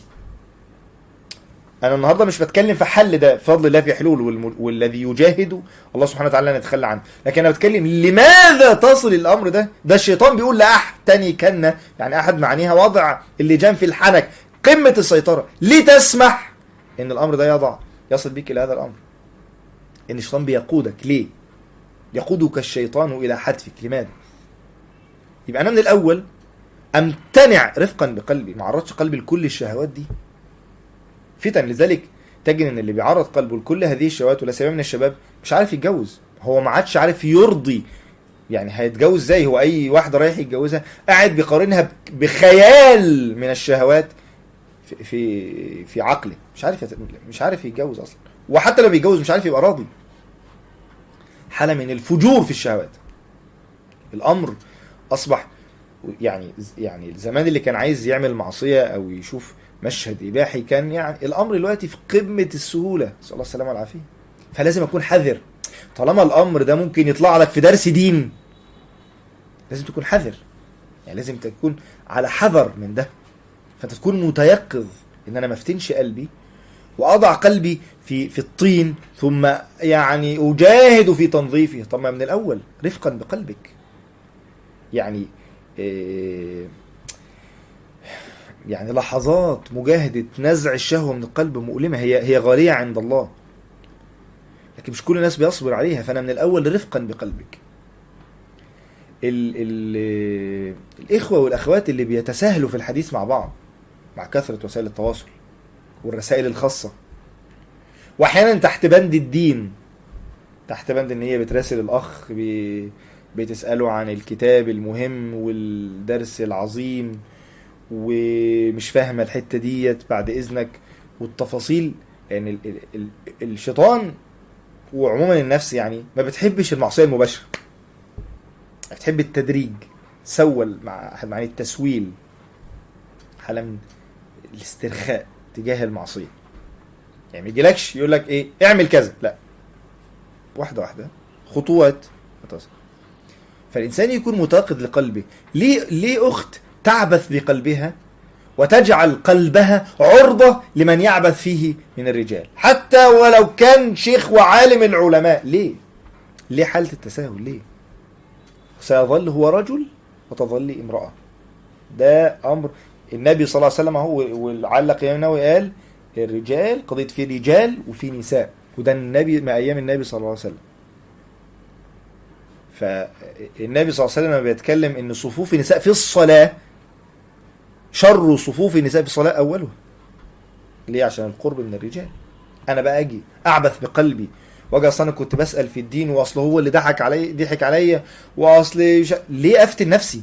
انا النهارده مش بتكلم في حل ده بفضل الله في حلول والم... والذي يجاهد الله سبحانه وتعالى لا يتخلى عنه لكن انا بتكلم لماذا تصل الامر ده ده الشيطان بيقول لاحتني كنا يعني احد معانيها وضع اللجام في الحنك قمه السيطره ليه تسمح ان الامر ده يضع يصل بك الى هذا الامر ان الشيطان بيقودك ليه يقودك الشيطان الى حتفك لماذا يبقى انا من الاول امتنع رفقا بقلبي ما عرضش قلبي لكل الشهوات دي فتن لذلك تجد ان اللي بيعرض قلبه لكل هذه الشهوات ولا سيما من الشباب مش عارف يتجوز هو ما عادش عارف يرضي يعني هيتجوز ازاي هو اي واحده رايح يتجوزها قاعد بيقارنها بخيال من الشهوات في في في عقله مش عارف يت... مش عارف يتجوز اصلا وحتى لو بيتجوز مش عارف يبقى راضي حاله من الفجور في الشهوات الامر اصبح يعني يعني الزمان اللي كان عايز يعمل معصيه او يشوف مشهد اباحي كان يعني الامر دلوقتي في قمه السهوله نسال الله السلامه والعافيه فلازم اكون حذر طالما الامر ده ممكن يطلع لك في درس دين لازم تكون حذر يعني لازم تكون على حذر من ده فانت تكون متيقظ ان انا ما افتنش قلبي واضع قلبي في في الطين ثم يعني اجاهد في تنظيفه طب ما من الاول رفقا بقلبك يعني إيه يعني لحظات مجاهدة نزع الشهوة من القلب مؤلمة هي هي غالية عند الله لكن مش كل الناس بيصبر عليها فأنا من الأول رفقا بقلبك ال ال الإخوة والأخوات اللي بيتساهلوا في الحديث مع بعض مع كثرة وسائل التواصل والرسائل الخاصة وأحيانا تحت بند الدين تحت بند إن هي بتراسل الأخ بي بتسأله عن الكتاب المهم والدرس العظيم ومش فاهمه الحته ديت بعد اذنك والتفاصيل يعني ال ال ال الشيطان وعموما النفس يعني ما بتحبش المعصيه المباشره بتحب التدريج سول مع احد معاني التسويل حاله من الاسترخاء تجاه المعصيه يعني ما يجيلكش يقول لك ايه اعمل كذا لا واحده واحده خطوات هتصل فالانسان يكون متيقظ لقلبه ليه ليه اخت تعبث بقلبها وتجعل قلبها عرضة لمن يعبث فيه من الرجال حتى ولو كان شيخ وعالم العلماء ليه ليه حالة التساهل ليه سيظل هو رجل وتظل امرأة ده أمر النبي صلى الله عليه وسلم هو ولعل قيام النووي قال الرجال قضية في رجال وفي نساء وده النبي ما أيام النبي صلى الله عليه وسلم فالنبي صلى الله عليه وسلم بيتكلم ان صفوف النساء في الصلاه شر صفوف النساء في الصلاه اولها ليه عشان القرب من الرجال انا بقى اجي اعبث بقلبي واجي اصل انا كنت بسال في الدين واصل هو اللي ضحك علي ضحك عليا واصل ش... ليه افتن نفسي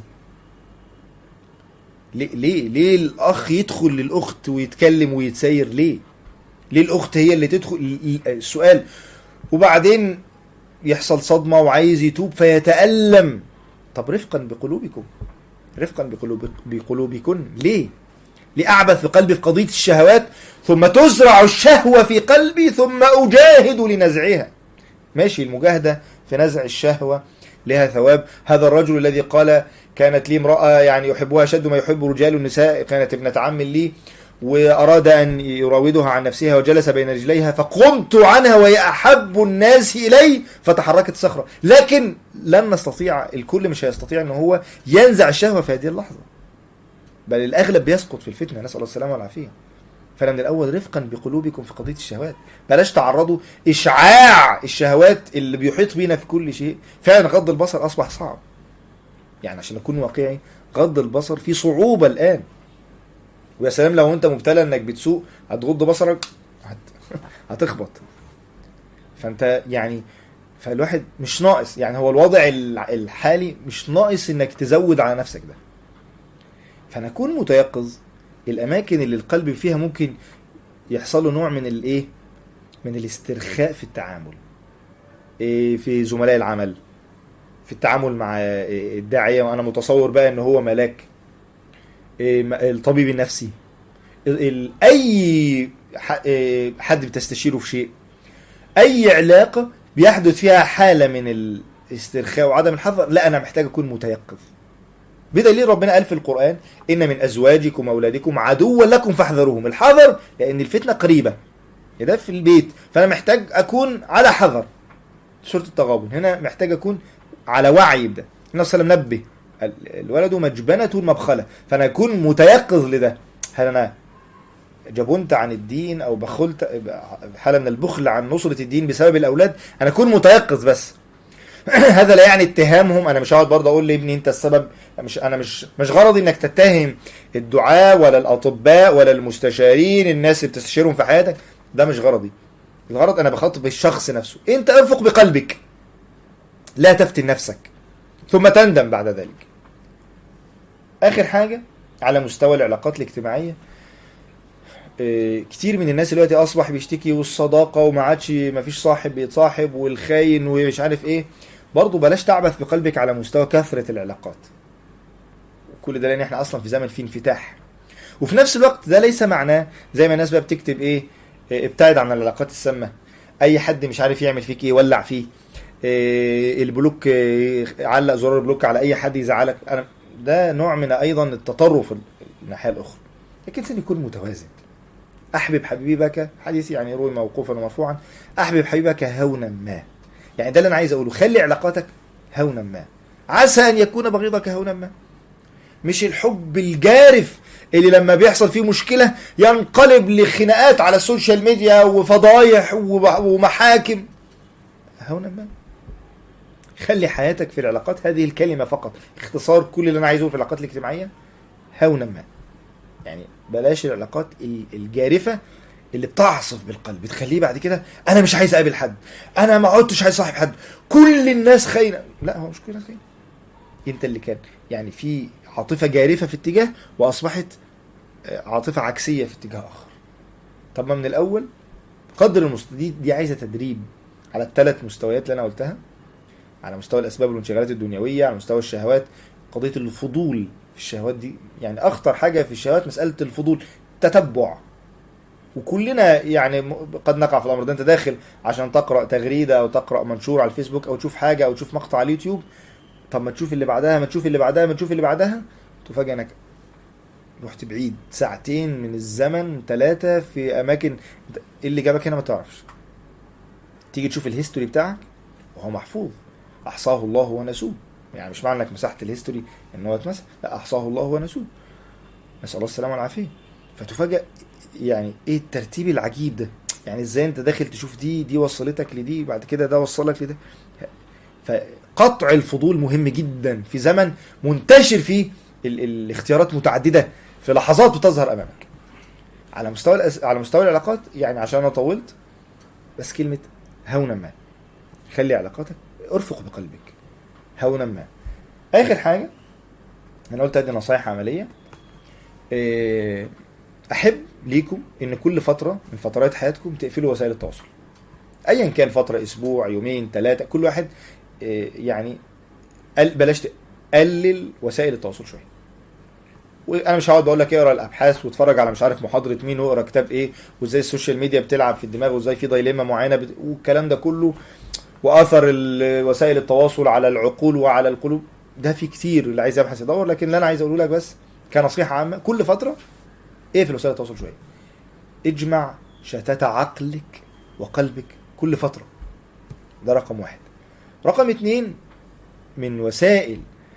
ليه ليه ليه الاخ يدخل للاخت ويتكلم ويتسير ليه ليه الاخت هي اللي تدخل السؤال وبعدين يحصل صدمه وعايز يتوب فيتألم طب رفقا بقلوبكم رفقا بقلوب بقلوبكن ليه؟ ليه أعبث بقلبي في قضية الشهوات ثم تزرع الشهوة في قلبي ثم أجاهد لنزعها ماشي المجاهدة في نزع الشهوة لها ثواب هذا الرجل الذي قال كانت لي امرأة يعني يحبها شد ما يحب رجال النساء كانت ابنة عم لي وأراد أن يراودها عن نفسها وجلس بين رجليها فقمت عنها وهي أحب الناس إلي فتحركت الصخرة لكن لن نستطيع الكل مش هيستطيع أن هو ينزع الشهوة في هذه اللحظة بل الأغلب بيسقط في الفتنة نسأل الله السلامة والعافية فانا من الاول رفقا بقلوبكم في قضيه الشهوات بلاش تعرضوا اشعاع الشهوات اللي بيحيط بينا في كل شيء فعلا غض البصر اصبح صعب يعني عشان اكون واقعي غض البصر في صعوبه الان ويا سلام لو انت مبتلى انك بتسوق هتغض بصرك هت... هتخبط فانت يعني فالواحد مش ناقص يعني هو الوضع الع- الحالي مش ناقص انك تزود على نفسك ده فنكون متيقظ الاماكن اللي القلب فيها ممكن يحصل له نوع من الايه من الاسترخاء في التعامل إيه في زملاء العمل في التعامل مع إيه الداعيه وانا متصور بقى ان هو ملاك إيه م- الطبيب النفسي ال- ال- اي ح- إيه حد بتستشيره في شيء اي علاقه بيحدث فيها حاله من الاسترخاء وعدم الحذر لا انا محتاج اكون متيقظ بدليل ربنا قال في القران ان من ازواجكم واولادكم عدوا لكم فاحذروهم الحذر لان الفتنه قريبه يا ده في البيت فانا محتاج اكون على حذر سوره التغابن هنا محتاج اكون على وعي بده النبي صلى الله عليه وسلم نبه ال- الولد مجبنة مبخلة فأنا أكون متيقظ لده هل أنا جبنت عن الدين أو بخلت حالة من البخل عن نصرة الدين بسبب الأولاد أنا أكون متيقظ بس هذا لا يعني اتهامهم انا مش هقعد برضه اقول لابني انت السبب مش انا مش مش غرضي انك تتهم الدعاة ولا الاطباء ولا المستشارين الناس اللي بتستشيرهم في حياتك ده مش غرضي الغرض انا بخاطب الشخص نفسه انت انفق بقلبك لا تفتن نفسك ثم تندم بعد ذلك اخر حاجه على مستوى العلاقات الاجتماعيه إيه، كتير من الناس دلوقتي اصبح بيشتكي والصداقه وما عادش ما فيش صاحب بيتصاحب والخاين ومش عارف ايه برضه بلاش تعبث بقلبك على مستوى كثره العلاقات كل ده لان احنا اصلا في زمن فيه انفتاح وفي نفس الوقت ده ليس معناه زي ما الناس بقى بتكتب ايه إيه، ابتعد عن العلاقات السامه اي حد مش عارف يعمل فيك ايه ولع فيه إيه، البلوك إيه، علق زرار البلوك على اي حد يزعلك انا ده نوع من ايضا التطرف الناحيه الاخرى لكن الانسان يكون متوازن احبب حبيبك حديث يعني روي موقوفا ومرفوعا احبب حبيبك هونا ما يعني ده اللي انا عايز اقوله خلي علاقاتك هونا ما عسى ان يكون بغيضك هونا ما مش الحب الجارف اللي لما بيحصل فيه مشكله ينقلب لخناقات على السوشيال ميديا وفضايح وب- ومحاكم هونا ما خلي حياتك في العلاقات هذه الكلمه فقط اختصار كل اللي انا عايزه في العلاقات الاجتماعيه هونا ما يعني بلاش العلاقات ال- الجارفه اللي بتعصف بالقلب بتخليه بعد كده انا مش عايز اقابل حد انا ما عدتش عايز صاحب حد كل الناس خاينه لا هو مش كل الناس خاينه انت اللي كان يعني في عاطفه جارفه في اتجاه واصبحت آه، عاطفه عكسيه في اتجاه اخر طب ما من الاول قدر المست... دي, دي عايزه تدريب على الثلاث مستويات اللي انا قلتها على مستوى الاسباب والانشغالات الدنيويه على مستوى الشهوات قضيه الفضول في الشهوات دي يعني اخطر حاجه في الشهوات مساله الفضول تتبع وكلنا يعني م- قد نقع في الامر ده انت داخل عشان تقرا تغريده او تقرا منشور على الفيسبوك او تشوف حاجه او تشوف مقطع على اليوتيوب طب ما تشوف اللي بعدها ما تشوف اللي بعدها ما تشوف اللي بعدها تفاجئ انك رحت بعيد ساعتين من الزمن ثلاثه في اماكن إيه اللي جابك هنا ما تعرفش تيجي تشوف الهيستوري بتاعك وهو محفوظ احصاه الله ونسوه يعني مش معنى انك مسحت الهيستوري ان هو اتمسح لا احصاه الله ونسوه نسال الله السلامه والعافيه فتفاجئ يعني ايه الترتيب العجيب ده يعني ازاي انت داخل تشوف دي دي وصلتك لدي بعد كده ده وصلك لده فقطع الفضول مهم جدا في زمن منتشر فيه ال- الاختيارات متعدده في لحظات بتظهر امامك على مستوى الأس... على مستوى العلاقات يعني عشان انا طولت بس كلمه هونا ما خلي علاقاتك ارفق بقلبك هونا ما اخر حاجه انا قلت ادي نصايح عمليه إيه، احب ليكم ان كل فتره من فترات حياتكم تقفلوا وسائل التواصل ايا كان فتره اسبوع يومين ثلاثه كل واحد إيه، يعني قل- بلاش تقلل وسائل التواصل شويه وانا مش هقعد بقول لك اقرا الابحاث واتفرج على مش عارف محاضره مين واقرا كتاب ايه وازاي السوشيال ميديا بتلعب في الدماغ وازاي في دايليما معينه بت... والكلام ده كله واثر ال- وسائل التواصل على العقول وعلى القلوب ده في كتير اللي عايز يبحث يدور لكن اللي انا عايز اقوله لك بس كنصيحه عامه كل فتره اقفل وسائل التواصل شويه اجمع شتات عقلك وقلبك كل فتره ده رقم واحد رقم اتنين من وسائل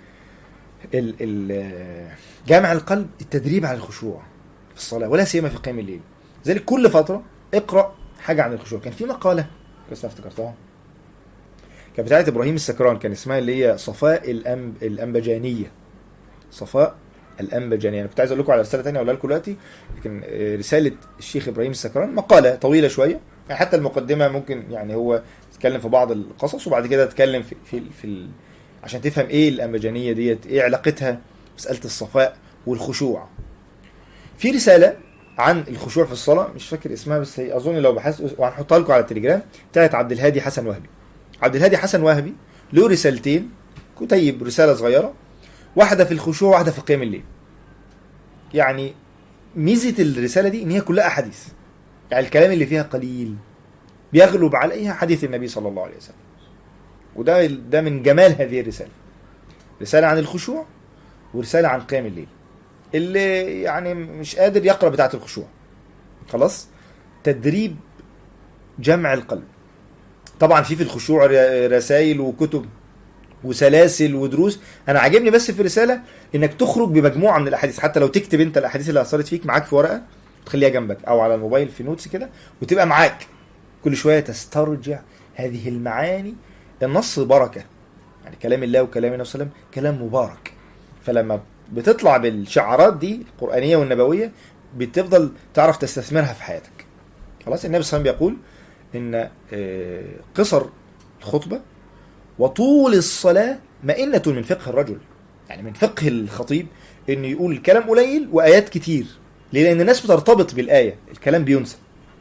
ال ال جامع القلب التدريب على الخشوع في الصلاه ولا سيما في قيام الليل لذلك كل فتره اقرا حاجه عن الخشوع كان في مقاله كويس أنا افتكرتها كانت بتاعت ابراهيم السكران كان اسمها اللي هي صفاء الأنب... الانبجانيه صفاء الانبجانيه انا كنت عايز اقول لكم على رساله ثانيه اقولها لكم دلوقتي لكن آه، رساله الشيخ ابراهيم السكران مقاله طويله شويه يعني حتى المقدمه ممكن يعني هو اتكلم في بعض القصص وبعد كده اتكلم في في, في ال... عشان تفهم ايه الانبجانيه ديت ايه علاقتها مساله الصفاء والخشوع في رساله عن الخشوع في الصلاه مش فاكر اسمها بس هي اظن لو بحثت وهنحطها لكم على التليجرام بتاعت عبد الهادي حسن وهبي عبد الهادي حسن وهبي له رسالتين كتيب رساله صغيره واحده في الخشوع واحده في قيام الليل يعني ميزه الرساله دي ان هي كلها احاديث يعني الكلام اللي فيها قليل بيغلب عليها حديث النبي صلى الله عليه وسلم وده ده من جمال هذه الرساله رساله عن الخشوع ورساله عن قيام الليل اللي يعني مش قادر يقرا بتاعه الخشوع خلاص تدريب جمع القلب طبعا في في الخشوع رسائل وكتب وسلاسل ودروس انا عاجبني بس في الرساله انك تخرج بمجموعه من الاحاديث حتى لو تكتب انت الاحاديث اللي اثرت فيك معاك في ورقه تخليها جنبك او على الموبايل في نوتس كده وتبقى معاك كل شويه تسترجع هذه المعاني النص بركه يعني كلام الله وكلام النبي صلى الله عليه وسلم كلام مبارك فلما بتطلع بالشعارات دي القرانيه والنبويه بتفضل تعرف تستثمرها في حياتك خلاص النبي صلى الله عليه وسلم بيقول ان آه، قصر الخطبه وطول الصلاه مئنه من فقه الرجل يعني من فقه الخطيب انه يقول الكلام قليل وايات كتير ليه لان الناس بترتبط بالايه الكلام بينسى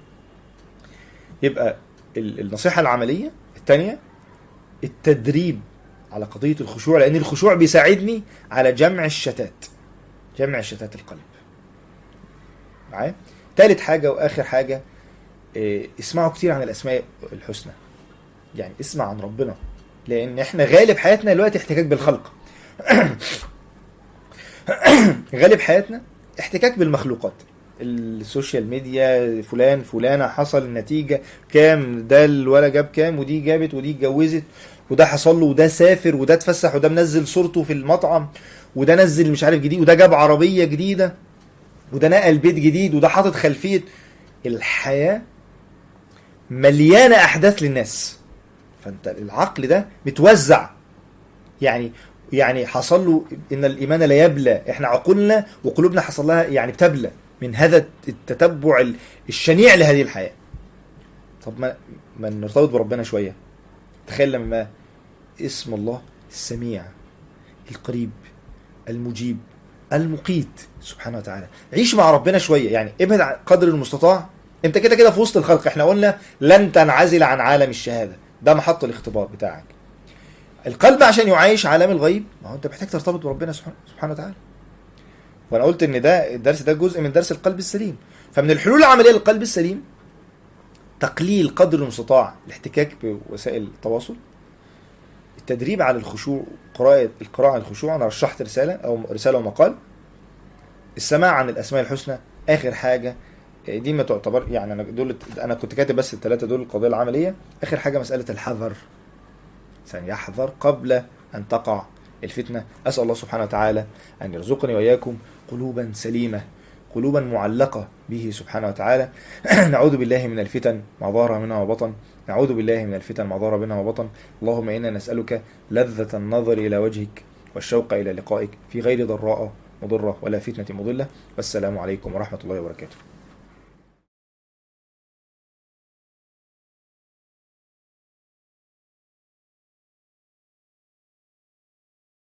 يبقى ال- النصيحه العمليه الثانيه التدريب على قضيه الخشوع لان الخشوع بيساعدني على جمع الشتات جمع شتات القلب معايا ثالث حاجه واخر حاجه إيه، اسمعوا كتير عن الاسماء الحسنى يعني اسمع عن ربنا لان احنا غالب حياتنا دلوقتي احتكاك بالخلق غالب حياتنا احتكاك بالمخلوقات السوشيال ميديا فلان فلانة حصل النتيجة كام ده الولا جاب كام ودي جابت ودي اتجوزت وده حصل له وده سافر وده اتفسح وده منزل صورته في المطعم وده نزل مش عارف جديد وده جاب عربية جديدة وده نقل بيت جديد وده حاطط خلفية الحياة مليانة أحداث للناس فأنت العقل ده متوزع يعني يعني حصل له ان الايمان لا يبلى احنا عقولنا وقلوبنا حصل لها يعني بتبلى من هذا التتبع ال- الشنيع لهذه الحياه طب ما ما نرتبط بربنا شويه تخيل لما اسم الله السميع القريب المجيب المقيت سبحانه وتعالى عيش مع ربنا شويه يعني ابعد عن قدر المستطاع انت كده كده في وسط الخلق احنا قلنا لن تنعزل عن عالم الشهاده ده محط الاختبار بتاعك القلب عشان يعيش عالم الغيب ما هو انت محتاج ترتبط بربنا سبحانه سبحانه وتعالى وانا قلت ان ده الدرس ده جزء من درس القلب السليم فمن الحلول العمليه للقلب السليم تقليل قدر المستطاع الاحتكاك بوسائل التواصل التدريب على الخشوع قراءة القراءة عن الخشوع أنا رشحت رسالة أو رسالة ومقال السماع عن الأسماء الحسنى آخر حاجة آه، دي ما تعتبر يعني أنا دول أنا كنت كاتب بس الثلاثة دول القضية العملية آخر حاجة مسألة الحذر الإنسان يحذر قبل أن تقع الفتنة أسأل الله سبحانه وتعالى أن يرزقني وإياكم قلوبا سليمة قلوبا معلقة به سبحانه وتعالى نعوذ بالله من الفتن ما ظهر منها وبطن نعوذ بالله من الفتن ما ظهر منها وبطن اللهم إنا نسألك لذة النظر إلى وجهك والشوق إلى لقائك في غير ضراء مضرة ولا فتنة مضلة والسلام عليكم ورحمة الله وبركاته